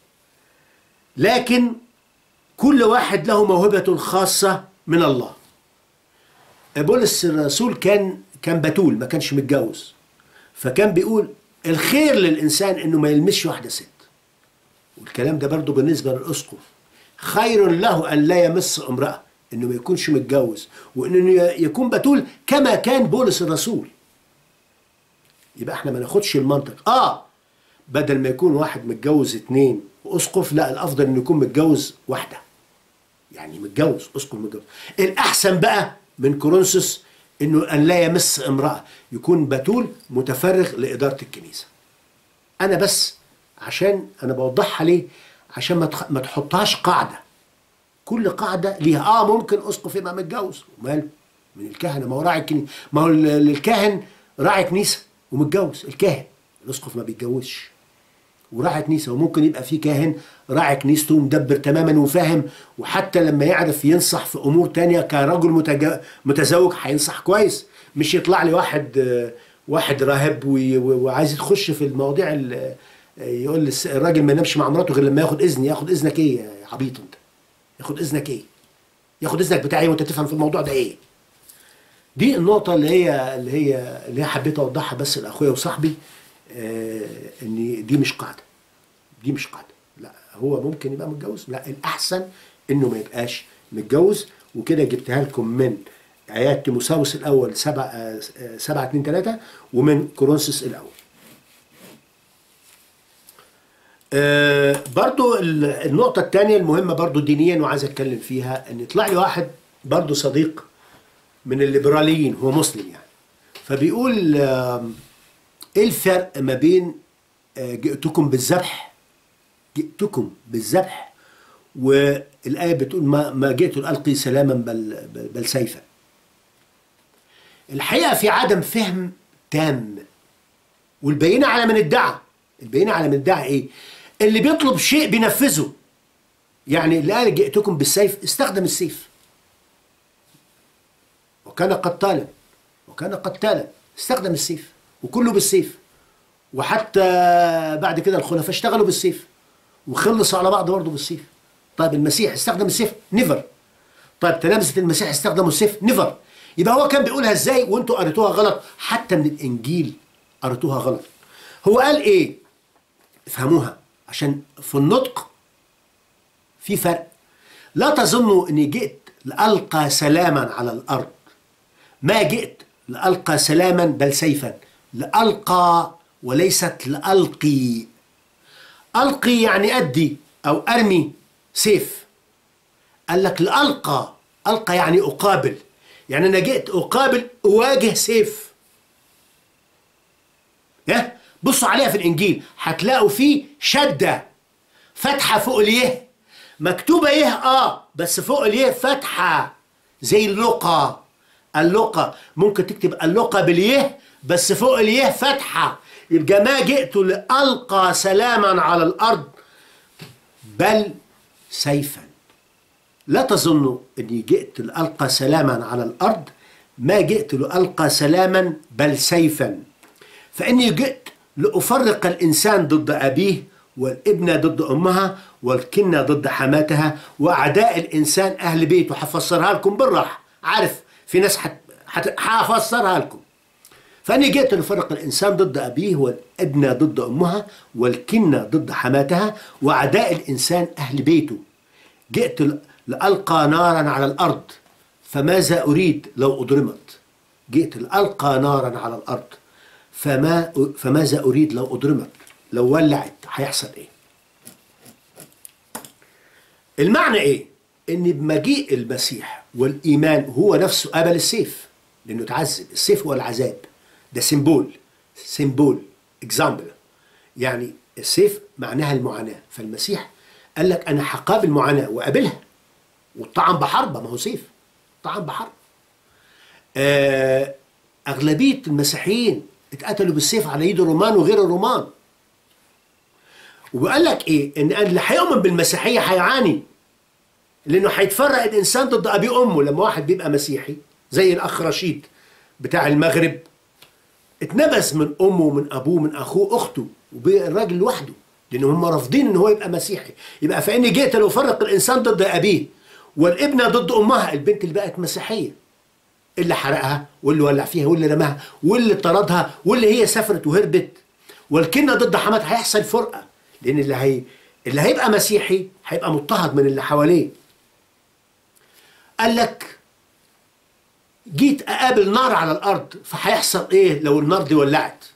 لكن كل واحد له موهبه خاصه من الله بولس الرسول كان كان بتول ما كانش متجوز فكان بيقول الخير للانسان انه ما يلمسش واحده ست والكلام ده برضه بالنسبه للاسقف خير له ان لا يمس امراه انه ما يكونش متجوز وانه يكون بتول كما كان بولس الرسول يبقى احنا ما ناخدش المنطق اه بدل ما يكون واحد متجوز اتنين واسقف لا الافضل انه يكون متجوز واحده يعني متجوز اسقف متجوز الاحسن بقى من كورنثوس انه ان لا يمس امراه يكون بتول متفرغ لاداره الكنيسه انا بس عشان انا بوضحها ليه عشان ما تخ... ما تحطهاش قاعده كل قاعده ليها اه ممكن اسقف يبقى متجوز وماله من الكهنه ما هو راعي الكنيسه ما هو ال- الكاهن راعي كنيسه ومتجوز الكاهن الاسقف ما بيتجوزش وراعي كنيسه وممكن يبقى في كاهن راعي كنيسته مدبر تماما وفاهم وحتى لما يعرف ينصح في امور تانية كرجل متج- متزوج هينصح كويس مش يطلع لي واحد آه، واحد راهب وي- و- وعايز يخش في المواضيع ال- آه، يقول للس- الراجل ما ينامش مع مراته غير لما ياخد اذن ياخد اذنك ايه يا عبيط انت ياخد اذنك ايه ياخد اذنك بتاعي ايه وانت تفهم في الموضوع ده ايه دي النقطة اللي هي اللي هي اللي هي حبيت اوضحها بس لاخويا وصاحبي آه ان دي مش قاعدة دي مش قاعدة لا هو ممكن يبقى متجوز لا الأحسن إنه ما يبقاش متجوز وكده جبتها لكم من آيات تيموساوس الأول سبعة آه، آه، سبعة اتنين تلاتة ومن كورنثوس الأول آه برضو ال- النقطة الثانية المهمة برضو دينيا وعايز أتكلم فيها إن يطلع لي واحد برضو صديق من الليبراليين هو مسلم يعني فبيقول آم، إيه الفرق ما بين آه، جئتكم بالذبح جئتكم بالذبح والآية بتقول ما, ما جئت لألقي سلاما بل, بل, بل سيفا الحقيقة في عدم فهم تام والبينة على من ادعى البينة على من ادعى ايه اللي بيطلب شيء بينفذه يعني اللي قال جئتكم بالسيف استخدم السيف وكان قتالا وكان قتالا استخدم السيف وكله بالسيف وحتى بعد كده الخلفاء اشتغلوا بالسيف وخلصوا على بعض برضه بالسيف طيب المسيح استخدم السيف نيفر طيب تلامذة المسيح استخدموا السيف نيفر يبقى هو كان بيقولها ازاي وانتوا قريتوها غلط حتى من الانجيل قريتوها غلط هو قال ايه افهموها عشان في النطق في فرق لا تظنوا اني جئت لألقى سلاما على الأرض ما جئت لألقى سلاما بل سيفا لألقى وليست لألقي ألقي يعني أدي أو أرمي سيف قال لك لألقى ألقى يعني أقابل يعني أنا جئت أقابل أواجه سيف ها بصوا عليها في الإنجيل هتلاقوا فيه شدة فتحة فوق اليه مكتوبة يه آه بس فوق اليه فتحة زي اللقى اللقى ممكن تكتب اللقى باليه بس فوق اليه فتحة يبقى ما جئت لألقى سلاما على الأرض بل سيفا لا تظنوا أني جئت لألقى سلاما على الأرض ما جئت لألقى سلاما بل سيفا فإني جئت لأفرق الإنسان ضد أبيه والابنة ضد أمها والكنة ضد حماتها وأعداء الإنسان أهل بيته هفسرها لكم بالراحة عارف في ناس هفسرها لكم فأنا جئت لفرق الإنسان ضد أبيه والابنة ضد أمها والكنة ضد حماتها وأعداء الإنسان أهل بيته جئت لألقى نارا على الأرض فماذا أريد لو أضرمت جئت لألقى نارا على الأرض فما فماذا أريد لو أضرمت لو ولعت هيحصل إيه المعنى إيه إن بمجيء المسيح والإيمان هو نفسه قبل السيف لأنه تعذب السيف هو العذاب ده سيمبول سيمبول اكزامبل يعني السيف معناها المعاناة فالمسيح قال لك أنا هقابل معاناة وقابلها والطعن بحرب ما هو سيف طعن بحرب آه أغلبية المسيحيين اتقتلوا بالسيف على ايد الرومان وغير الرومان وقال لك ايه ان اللي هيؤمن بالمسيحيه هيعاني لانه هيتفرق الانسان ضد ابي امه لما واحد بيبقى مسيحي زي الاخ رشيد بتاع المغرب اتنبذ من امه ومن ابوه من اخوه اخته والراجل لوحده لان هم رافضين ان هو يبقى مسيحي يبقى فاني جئت لافرق الانسان ضد ابيه والابنه ضد امها البنت اللي بقت مسيحيه اللي حرقها واللي ولع فيها واللي رماها واللي طردها واللي هي سافرت وهربت والكنه ضد حماتها هيحصل فرقه لان اللي هي اللي هيبقى مسيحي هيبقى مضطهد من اللي حواليه قال لك جيت اقابل نار على الارض فهيحصل ايه لو النار دي ولعت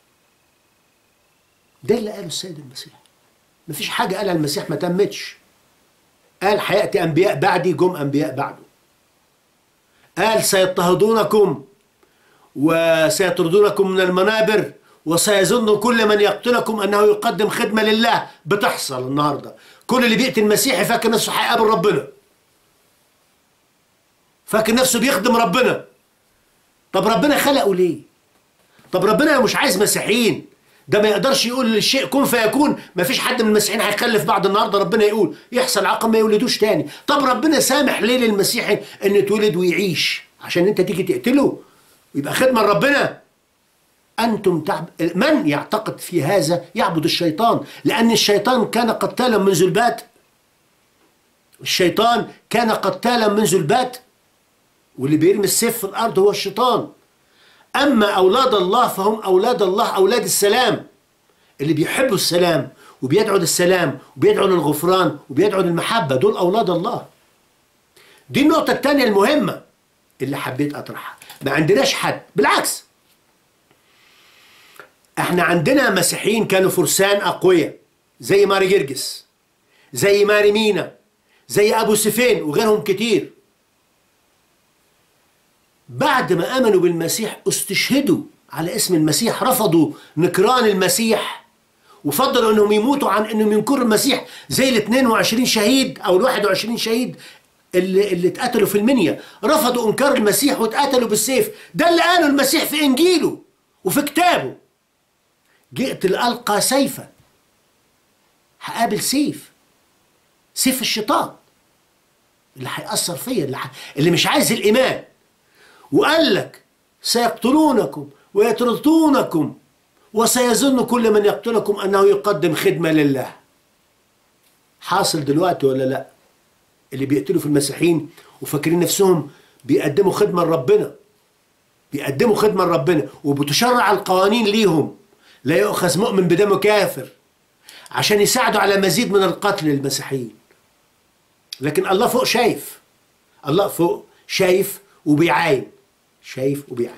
ده اللي قاله السيد المسيح مفيش حاجه قالها المسيح ما تمتش قال هياتي انبياء بعدي جم انبياء بعده قال سيضطهدونكم وسيطردونكم من المنابر وسيظن كل من يقتلكم انه يقدم خدمه لله بتحصل النهارده كل اللي بيقتل مسيحي فاكر نفسه هيقابل ربنا فاكر نفسه بيخدم ربنا طب ربنا خلقه ليه طب ربنا لو مش عايز مسيحيين ده ما يقدرش يقول للشيء كن فيكون ما فيش حد من المسيحيين هيخلف بعد النهارده ربنا يقول يحصل عقم ما يولدوش تاني طب ربنا سامح ليه للمسيحي ان يتولد ويعيش عشان انت تيجي تقتله ويبقى خدمه لربنا انتم تعب من يعتقد في هذا يعبد الشيطان لان الشيطان كان قتالا منذ البات الشيطان كان قتالا منذ البات واللي بيرمي السيف في الارض هو الشيطان اما اولاد الله فهم اولاد الله اولاد السلام اللي بيحبوا السلام وبيدعوا للسلام وبيدعوا للغفران وبيدعوا للمحبه دول اولاد الله دي النقطه الثانيه المهمه اللي حبيت اطرحها ما عندناش حد بالعكس احنا عندنا مسيحيين كانوا فرسان اقوياء زي ماري جرجس زي ماري مينا زي ابو سفين وغيرهم كتير بعد ما امنوا بالمسيح استشهدوا على اسم المسيح رفضوا نكران المسيح وفضلوا انهم يموتوا عن انهم ينكروا المسيح زي ال 22 شهيد او ال 21 شهيد اللي اللي اتقتلوا في المنيا رفضوا انكار المسيح واتقتلوا بالسيف ده اللي قاله المسيح في انجيله وفي كتابه جئت لألقى سيفا هقابل سيف سيف الشيطان اللي هيأثر فيا اللي, ح... اللي مش عايز الإيمان وقال لك سيقتلونكم ويطردونكم وسيظن كل من يقتلكم أنه يقدم خدمة لله حاصل دلوقتي ولا لا اللي بيقتلوا في المسيحيين وفاكرين نفسهم بيقدموا خدمة لربنا بيقدموا خدمة لربنا وبتشرع القوانين ليهم لا يؤخذ مؤمن بدم كافر عشان يساعدوا على مزيد من القتل للمسيحيين لكن الله فوق شايف الله فوق شايف وبيعاين شايف وبيعاين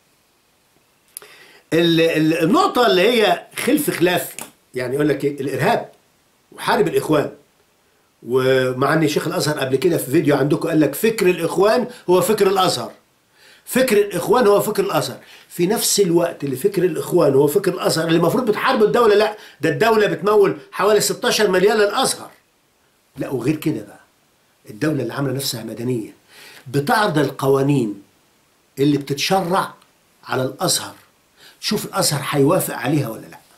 ال- ال- النقطة اللي هي خلف خلاف يعني يقول لك إيه؟ الإرهاب وحارب الإخوان ومع ان شيخ الازهر قبل كده في فيديو عندكم قال لك فكر الاخوان هو فكر الازهر فكر الاخوان هو فكر الازهر في نفس الوقت اللي فكر الاخوان هو فكر الازهر اللي المفروض بتحاربوا الدوله لا ده الدوله بتمول حوالي 16 مليار للازهر لا وغير كده بقى الدوله اللي عامله نفسها مدنيه بتعرض القوانين اللي بتتشرع على الازهر شوف الازهر هيوافق عليها ولا لا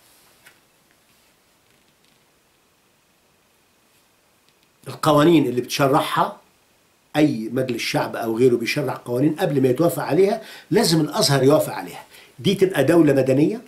القوانين اللي بتشرعها اي مجلس شعب او غيره بيشرع قوانين قبل ما يتوافق عليها لازم الازهر يوافق عليها دي تبقى دوله مدنيه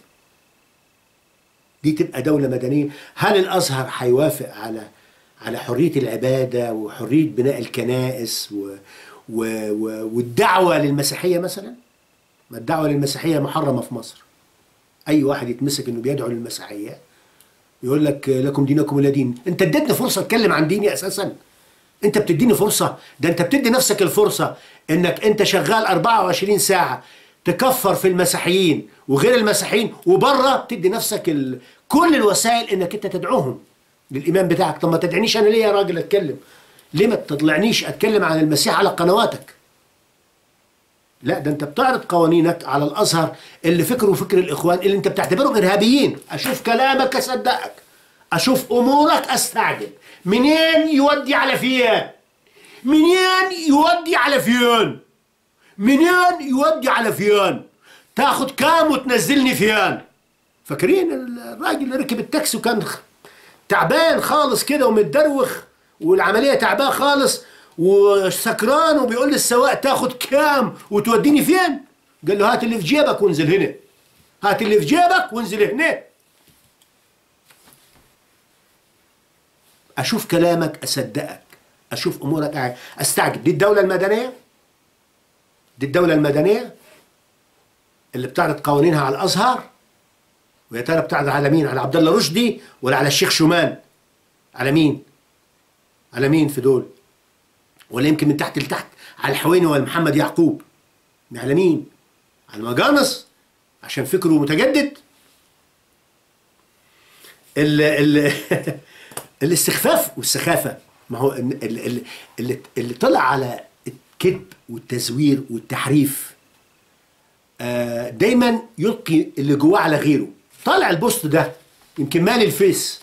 دي تبقى دوله مدنيه هل الازهر هيوافق على على حريه العباده وحريه بناء الكنائس و و و والدعوه للمسيحيه مثلا ما الدعوه للمسيحيه محرمه في مصر اي واحد يتمسك انه بيدعو للمسيحيه يقول لك لكم دينكم ولا دين انت اديتني فرصه اتكلم عن ديني اساسا انت بتديني فرصه ده انت بتدي نفسك الفرصه انك انت شغال 24 ساعه تكفر في المسيحيين وغير المسيحيين وبره بتدي نفسك ال... كل الوسائل انك انت تدعوهم للايمان بتاعك طب ما تدعينيش انا ليه يا راجل اتكلم ليه ما تطلعنيش اتكلم عن المسيح على قنواتك لا ده انت بتعرض قوانينك على الازهر اللي فكره فكر الاخوان اللي انت بتعتبرهم ارهابيين اشوف كلامك اصدقك اشوف امورك استعجب منين يودي على فين منين يودي على فين منين يودي على فين تاخد كام وتنزلني فين فاكرين الراجل اللي ركب التاكسي وكان تعبان خالص كده ومتدروخ والعمليه تعبان خالص وسكران وبيقول للسواق تاخد كام وتوديني فين قال له هات اللي في جيبك وانزل هنا هات اللي في جيبك وانزل هنا اشوف كلامك اصدقك اشوف امورك استعجب دي الدوله المدنيه دي الدوله المدنيه اللي بتعرض قوانينها على الازهر ويا ترى بتعرض على مين على عبد الله رشدي ولا على الشيخ شومان على مين على مين في دول ولا يمكن من تحت لتحت على الحويني ولا محمد يعقوب على مين على المجانس عشان فكره متجدد ال ال الاستخفاف والسخافة ما هو اللي, اللي, اللي طلع على الكذب والتزوير والتحريف دايما يلقي اللي جواه على غيره طالع البوست ده يمكن مال الفيس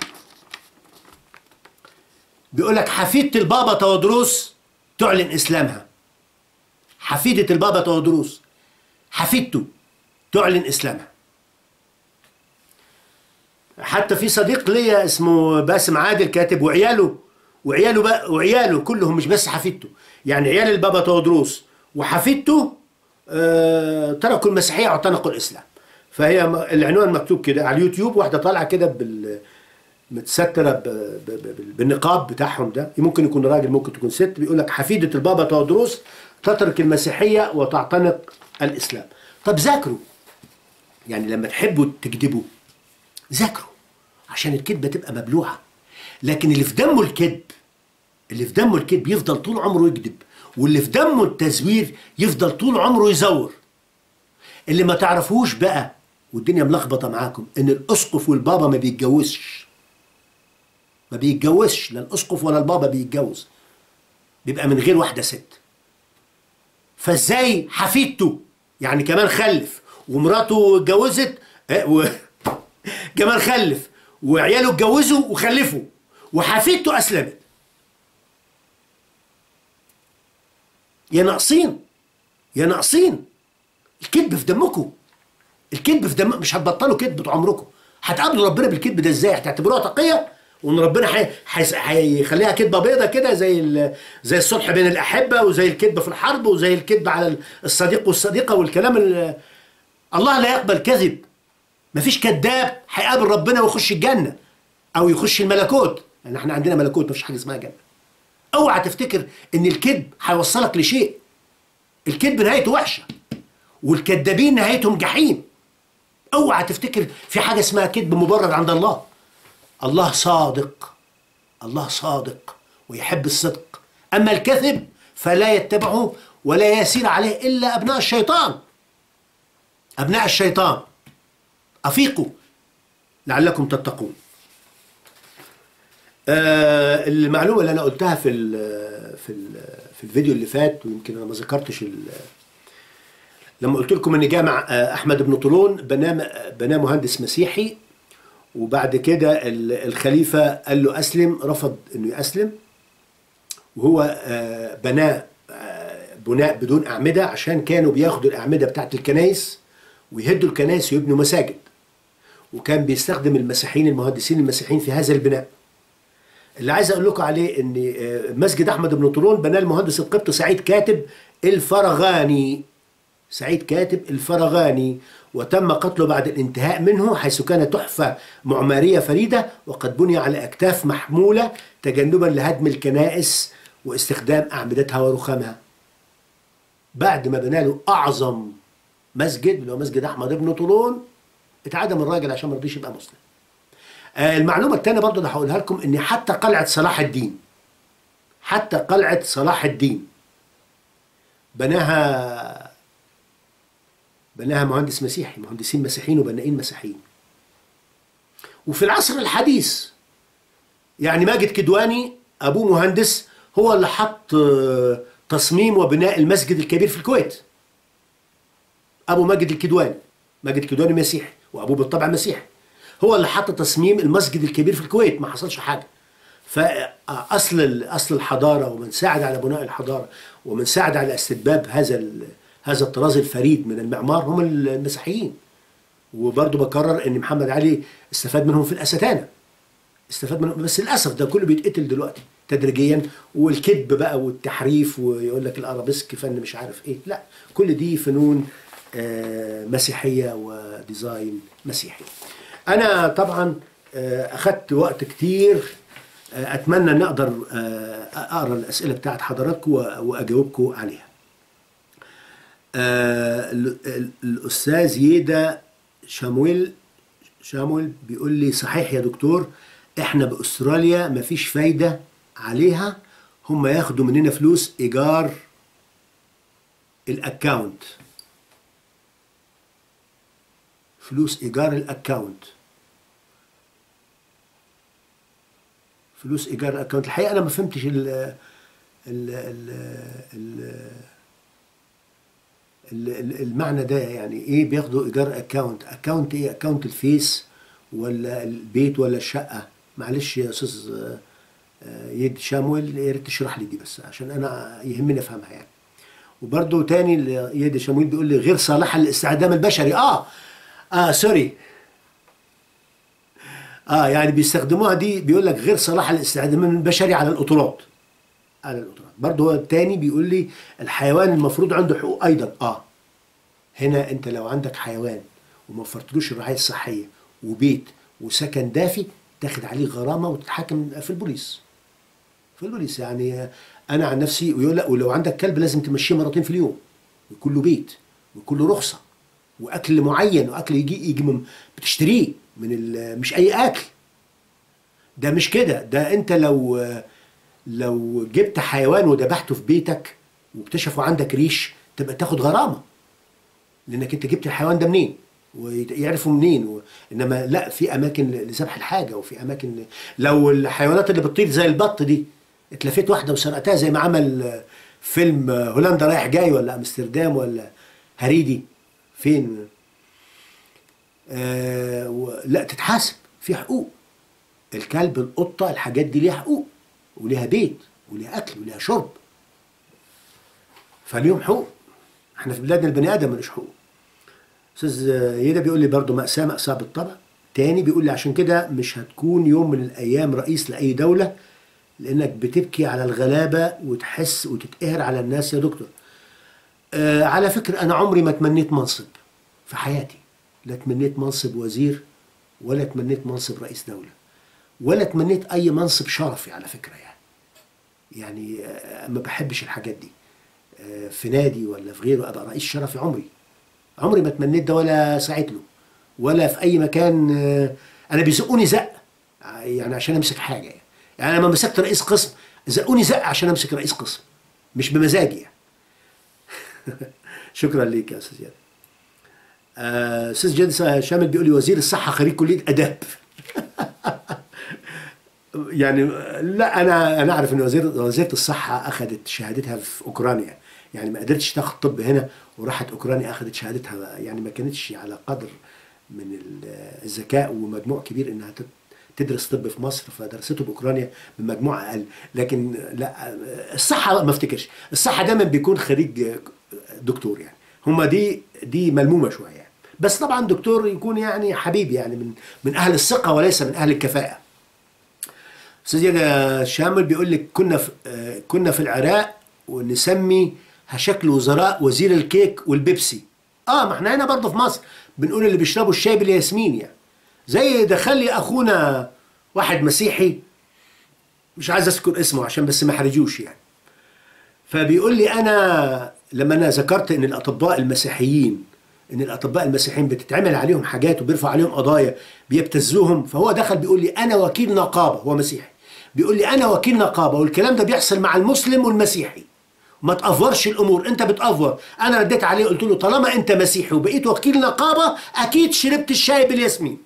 بيقول لك حفيدة البابا تودروس تعلن اسلامها حفيدة البابا تودروس حفيدته تعلن اسلامها حتى في صديق ليا اسمه باسم عادل كاتب وعياله وعياله بقى وعياله كلهم مش بس حفيدته يعني عيال البابا تودروس وحفيدته آه تركوا المسيحيه واعتنقوا الاسلام فهي العنوان مكتوب كده على اليوتيوب واحده طالعه كده بال متستره بالنقاب بتاعهم ده ممكن يكون راجل ممكن تكون ست بيقول لك حفيده البابا تودروس تترك المسيحيه وتعتنق الاسلام طب ذاكروا يعني لما تحبوا تكذبوا ذاكروا عشان الكذبه تبقى مبلوعه لكن اللي في دمه الكذب اللي في دمه الكذب يفضل طول عمره يكذب واللي في دمه التزوير يفضل طول عمره يزور اللي ما تعرفوش بقى والدنيا ملخبطه معاكم ان الاسقف والبابا ما بيتجوزش ما بيتجوزش لا الاسقف ولا البابا بيتجوز بيبقى من غير واحده ست فازاي حفيدته يعني كمان خلف ومراته اتجوزت و... كمان خلف وعياله اتجوزوا وخلفوا وحفيدته اسلمت يا ناقصين يا ناقصين الكذب في دمكم الكذب في دم مش هتبطلوا كذب طول عمركم هتقابلوا ربنا بالكذب ده ازاي هتعتبروها تقيه وان ربنا هيخليها كذبه بيضه كده زي زي الصلح بين الاحبه وزي الكذبه في الحرب وزي الكذب على الصديق والصديقه والكلام الله لا يقبل كذب مفيش كذاب هيقابل ربنا ويخش الجنه او يخش الملكوت يعني احنا عندنا ملكوت مفيش حاجه اسمها جنه اوعى تفتكر ان الكذب هيوصلك لشيء الكذب نهايته وحشه والكذابين نهايتهم جحيم اوعى تفتكر في حاجه اسمها كذب مبرر عند الله الله صادق الله صادق ويحب الصدق اما الكذب فلا يتبعه ولا يسير عليه الا ابناء الشيطان ابناء الشيطان افيقوا لعلكم تتقون آه المعلومه اللي انا قلتها في ال في ال في الفيديو اللي فات ويمكن انا ما ذكرتش ال- لما قلت لكم ان جامع آه، احمد بن طولون بناه بناه مهندس مسيحي وبعد كده ال- الخليفه قال له اسلم رفض انه يسلم وهو آه، بناه آه، بناء بدون اعمده عشان كانوا بياخدوا الاعمده بتاعت الكنائس ويهدوا الكنائس ويبنوا مساجد وكان بيستخدم المسيحيين المهندسين المسيحيين في هذا البناء اللي عايز اقول لكم عليه ان آه، مسجد احمد بن طولون بناه المهندس القبطي سعيد كاتب الفرغاني سعيد كاتب الفرغاني وتم قتله بعد الانتهاء منه حيث كان تحفة معمارية فريدة وقد بني على أكتاف محمولة تجنبا لهدم الكنائس واستخدام أعمدتها ورخامها بعد ما بنى له أعظم مسجد اللي هو مسجد أحمد بن طولون اتعدم الراجل عشان ما رضيش يبقى مسلم آه، المعلومة الثانية برضه اللي هقولها لكم إن حتى قلعة صلاح الدين حتى قلعة صلاح الدين بناها بناها مهندس مسيحي مهندسين مسيحيين وبنائين مسيحيين وفي العصر الحديث يعني ماجد كدواني ابوه مهندس هو اللي حط آه، تصميم وبناء المسجد الكبير في الكويت ابو ماجد الكدواني ماجد الكدواني مسيحي وابوه بالطبع مسيحي هو اللي حط تصميم المسجد الكبير في الكويت ما حصلش حاجه فاصل اصل الحضاره ومن ساعد على بناء الحضاره ومن ساعد على استتباب هذا ال- هذا الطراز الفريد من المعمار هم المسيحيين وبرضه بكرر ان محمد علي استفاد منهم في الاستانه استفاد منهم بس للاسف ده كله بيتقتل دلوقتي تدريجيا والكذب بقى والتحريف ويقول لك الارابيسك فن مش عارف ايه لا كل دي فنون آه، مسيحيه وديزاين مسيحي انا طبعا آه، اخدت وقت كتير آه، اتمنى ان اقدر آه، اقرا الاسئله بتاعت حضراتكم واجاوبكم عليها آه، ال- ال- الاستاذ ييدا شامويل شامويل بيقول لي صحيح يا دكتور احنا باستراليا مفيش فايده عليها هم ياخدوا مننا فلوس ايجار الاكاونت فلوس ايجار الاكاونت فلوس ايجار الاكاونت الحقيقه انا ما فهمتش ال ال ال ال ال- ال- المعنى ده يعني ايه بياخدوا ايجار اكاونت اكاونت ايه اكاونت الفيس ولا البيت ولا الشقه معلش يا استاذ آه، آه، يد شامويل يا ريت تشرح لي دي بس عشان انا يهمني افهمها يعني وبرضه تاني ال- يد شامويل بيقول لي غير صالحه للاستخدام البشري اه اه سوري اه يعني بيستخدموها دي بيقول لك غير صالحه للاستخدام البشري على القطورات على القطورات برضه هو التاني بيقول لي الحيوان المفروض عنده حقوق ايضا اه هنا انت لو عندك حيوان وما وفرتلوش الرعايه الصحيه وبيت وسكن دافي تاخد عليه غرامه وتتحاكم في البوليس في البوليس يعني انا عن نفسي ويقول لا ولو عندك كلب لازم تمشيه مرتين في اليوم ويكون له بيت ويكون له رخصه واكل معين واكل يجي يجي من بتشتريه من ال- مش اي اكل ده مش كده ده انت لو لو جبت حيوان وذبحته في بيتك واكتشفوا عندك ريش تبقى تاخد غرامه لانك انت جبت الحيوان ده منين ويعرفوا منين و... انما لا في اماكن لذبح الحاجه وفي اماكن ل... لو الحيوانات اللي بتطير زي البط دي اتلفيت واحده وسرقتها زي ما عمل آه، فيلم آه، هولندا رايح جاي ولا امستردام ولا هريدي فين آه و... لا تتحاسب في حقوق الكلب القطه الحاجات دي ليها حقوق وليها بيت وليها اكل وليها شرب فليهم حقوق احنا في بلادنا البني ادم ملوش حقوق استاذ يدا بيقول لي برضه مأساة مأساة بالطبع تاني بيقول لي عشان كده مش هتكون يوم من الايام رئيس لاي دولة لانك بتبكي على الغلابة وتحس وتتقهر على الناس يا دكتور آه على فكرة انا عمري ما تمنيت منصب في حياتي لا تمنيت منصب وزير ولا تمنيت منصب رئيس دولة ولا تمنيت اي منصب شرفي على فكره يعني يعني آه، ما بحبش الحاجات دي آه، في نادي ولا في غيره ابقى رئيس شرفي عمري عمري ما تمنيت ده ولا سعيت له ولا في اي مكان آه، انا بيزقوني زق يعني عشان امسك حاجه يعني, يعني لما مسكت رئيس قسم زقوني زق عشان امسك رئيس قسم مش بمزاجي يعني شكرا ليك يا استاذ جاد آه، استاذ جاد شامل بيقول لي وزير الصحه خريج كليه اداب يعني لا انا انا اعرف ان وزير وزيره الصحه اخذت شهادتها في اوكرانيا يعني ما قدرتش تاخد طب هنا وراحت اوكرانيا اخذت شهادتها يعني ما كانتش على قدر من ال- الذكاء ومجموع كبير انها تت- تدرس طب في مصر فدرسته باوكرانيا بمجموع اقل لكن لا الصحه ما افتكرش الصحه دايما بيكون خريج دكتور يعني هما دي دي ملمومه شويه يعني بس طبعا دكتور يكون يعني حبيب يعني من من اهل الثقه وليس من اهل الكفاءه استاذ ياجا شامل بيقول لك كنا في آه، كنا في العراق ونسمي شكل وزراء وزير الكيك والبيبسي اه ما احنا هنا برضه في مصر بنقول اللي بيشربوا الشاي بالياسمين يعني زي دخل لي اخونا واحد مسيحي مش عايز اذكر اسمه عشان بس ما احرجوش يعني فبيقول لي انا لما انا ذكرت ان الاطباء المسيحيين ان الاطباء المسيحيين بتتعمل عليهم حاجات وبيرفع عليهم قضايا بيبتزوهم فهو دخل بيقول لي انا وكيل نقابه هو مسيحي بيقول لي انا وكيل نقابه والكلام ده بيحصل مع المسلم والمسيحي ما تأفورش الامور انت بتأفور انا رديت عليه قلت له طالما انت مسيحي وبقيت وكيل نقابه اكيد شربت الشاي بالياسمين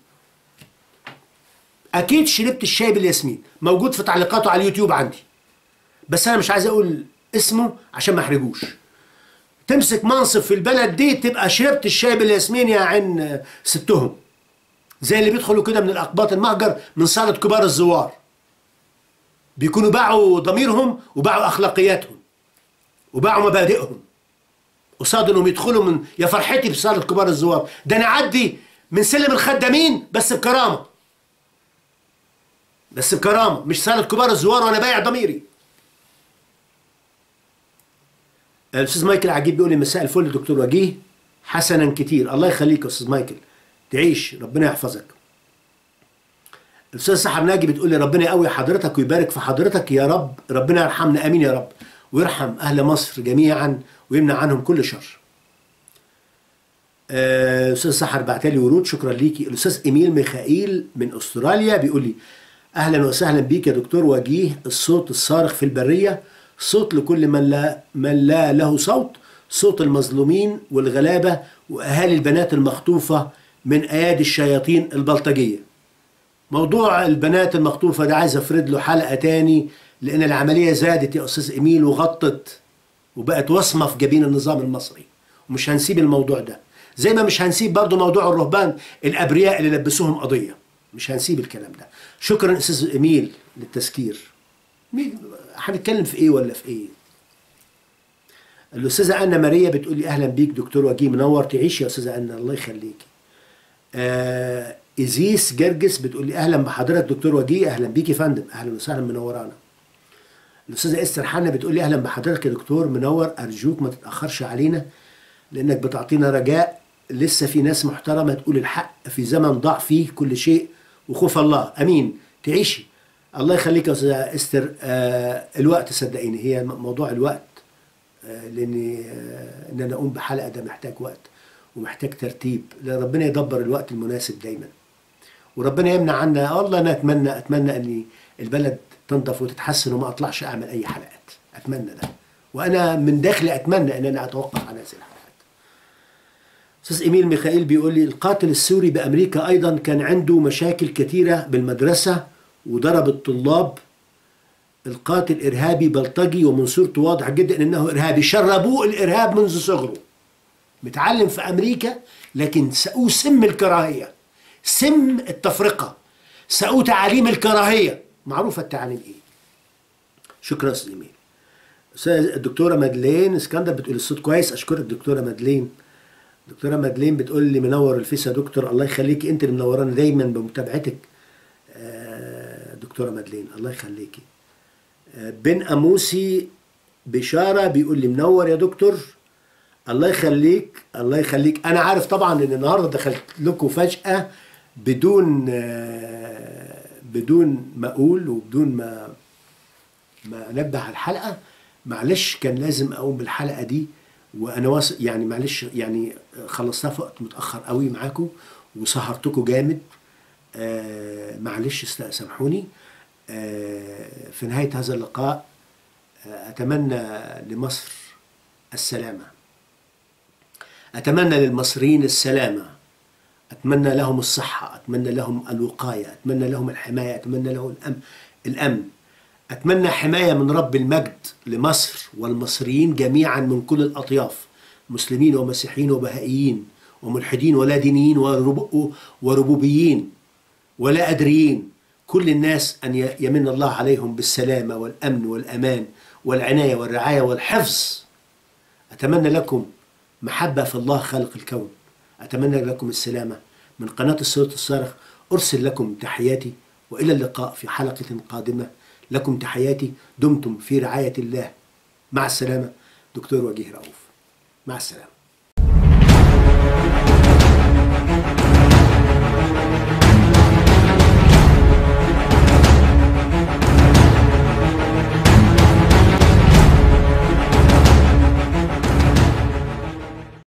اكيد شربت الشاي بالياسمين موجود في تعليقاته على اليوتيوب عندي بس انا مش عايز اقول اسمه عشان ما احرجوش تمسك منصب في البلد دي تبقى شربت الشاي بالياسمين يا عين ستهم زي اللي بيدخلوا كده من الاقباط المهجر من صاله كبار الزوار بيكونوا باعوا ضميرهم وباعوا اخلاقياتهم وباعوا مبادئهم قصاد انهم يدخلوا من يا فرحتي بصاله كبار الزوار ده انا اعدي من سلم الخدامين بس بكرامه بس بكرامه مش صاله كبار الزوار وانا بايع ضميري الاستاذ مايكل عجيب بيقول لي مساء الفل دكتور وجيه حسنا كتير الله يخليك يا استاذ مايكل تعيش ربنا يحفظك الاستاذ سحر ناجي بتقول لي ربنا يقوي حضرتك ويبارك في حضرتك يا رب ربنا يرحمنا امين يا رب ويرحم اهل مصر جميعا ويمنع عنهم كل شر آه، الاستاذ سحر بعتلي ورود شكرا ليكي الاستاذ ايميل ميخائيل من استراليا بيقول لي اهلا وسهلا بيك يا دكتور وجيه الصوت الصارخ في البريه صوت لكل من لا من لا له صوت صوت المظلومين والغلابه واهالي البنات المخطوفه من ايادي الشياطين البلطجيه موضوع البنات المخطوفه ده عايز افرد له حلقه تاني لان العمليه زادت يا استاذ ايميل وغطت وبقت وصمه في جبين النظام المصري ومش هنسيب الموضوع ده زي ما مش هنسيب برضو موضوع الرهبان الابرياء اللي لبسوهم قضيه مش هنسيب الكلام ده شكرا استاذ ايميل للتذكير مين هنتكلم في ايه ولا في ايه الاستاذه انا ماريا بتقول لي اهلا بيك دكتور وجيه منور تعيش يا استاذه انا الله يخليكي آه ازيس جرجس بتقول لي اهلا بحضرتك دكتور وجيه اهلا بيك يا فندم اهلا وسهلا منورانا الاستاذه استر حنا بتقول لي اهلا بحضرتك يا دكتور منور ارجوك ما تتاخرش علينا لانك بتعطينا رجاء لسه في ناس محترمه تقول الحق في زمن ضاع فيه كل شيء وخوف الله امين تعيشي الله يخليك يا استاذه استر آه الوقت صدقيني هي موضوع الوقت آه لان آه ان انا اقوم بحلقه ده محتاج وقت ومحتاج ترتيب لأن ربنا يدبر الوقت المناسب دايما وربنا يمنع عنا والله انا اتمنى اتمنى ان البلد تنضف وتتحسن وما اطلعش اعمل اي حلقات اتمنى ده وانا من داخلي اتمنى ان انا اتوقف عن هذه الحلقات استاذ ايميل ميخائيل بيقول لي القاتل السوري بامريكا ايضا كان عنده مشاكل كثيره بالمدرسه وضرب الطلاب القاتل ارهابي بلطجي ومن صورته واضح جدا انه ارهابي شربوه الارهاب منذ صغره متعلم في امريكا لكن سقوه سم الكراهيه سم التفرقه سقوه تعاليم الكراهيه معروفه التعاليم ايه شكرا استاذ ايميل استاذ الدكتوره مدلين اسكندر بتقول الصوت كويس اشكرك دكتوره مدلين دكتوره مدلين بتقول لي منور الفيس يا دكتور الله يخليكي انت اللي منورانا دايما بمتابعتك آه، دكتوره مدلين الله يخليكي آه، بن اموسي بشاره بيقول لي منور يا دكتور الله يخليك الله يخليك انا عارف طبعا ان النهارده دخلت لكم فجاه بدون آه، بدون ما اقول وبدون ما ما انبه على الحلقه معلش كان لازم اقوم بالحلقه دي وانا واثق يعني معلش يعني خلصتها في وقت متاخر قوي معاكم وسهرتكم جامد آه معلش است- سامحوني آه في نهايه هذا اللقاء آه اتمنى لمصر السلامه اتمنى للمصريين السلامه اتمنى لهم الصحه اتمنى لهم الوقايه اتمنى لهم الحمايه اتمنى لهم الامن الامن اتمنى حمايه من رب المجد لمصر والمصريين جميعا من كل الاطياف مسلمين ومسيحيين وبهائيين وملحدين ولا دينيين ورب- وربوبيين ولا أدريين كل الناس أن ي- يمن الله عليهم بالسلامة والأمن والأمان والعناية والرعاية والحفظ أتمنى لكم محبة في الله خالق الكون أتمنى لكم السلامة من قناة الصوت الصارخ أرسل لكم تحياتي وإلى اللقاء في حلقة قادمة لكم تحياتي دمتم في رعاية الله مع السلامة دكتور وجيه رؤوف مع السلامة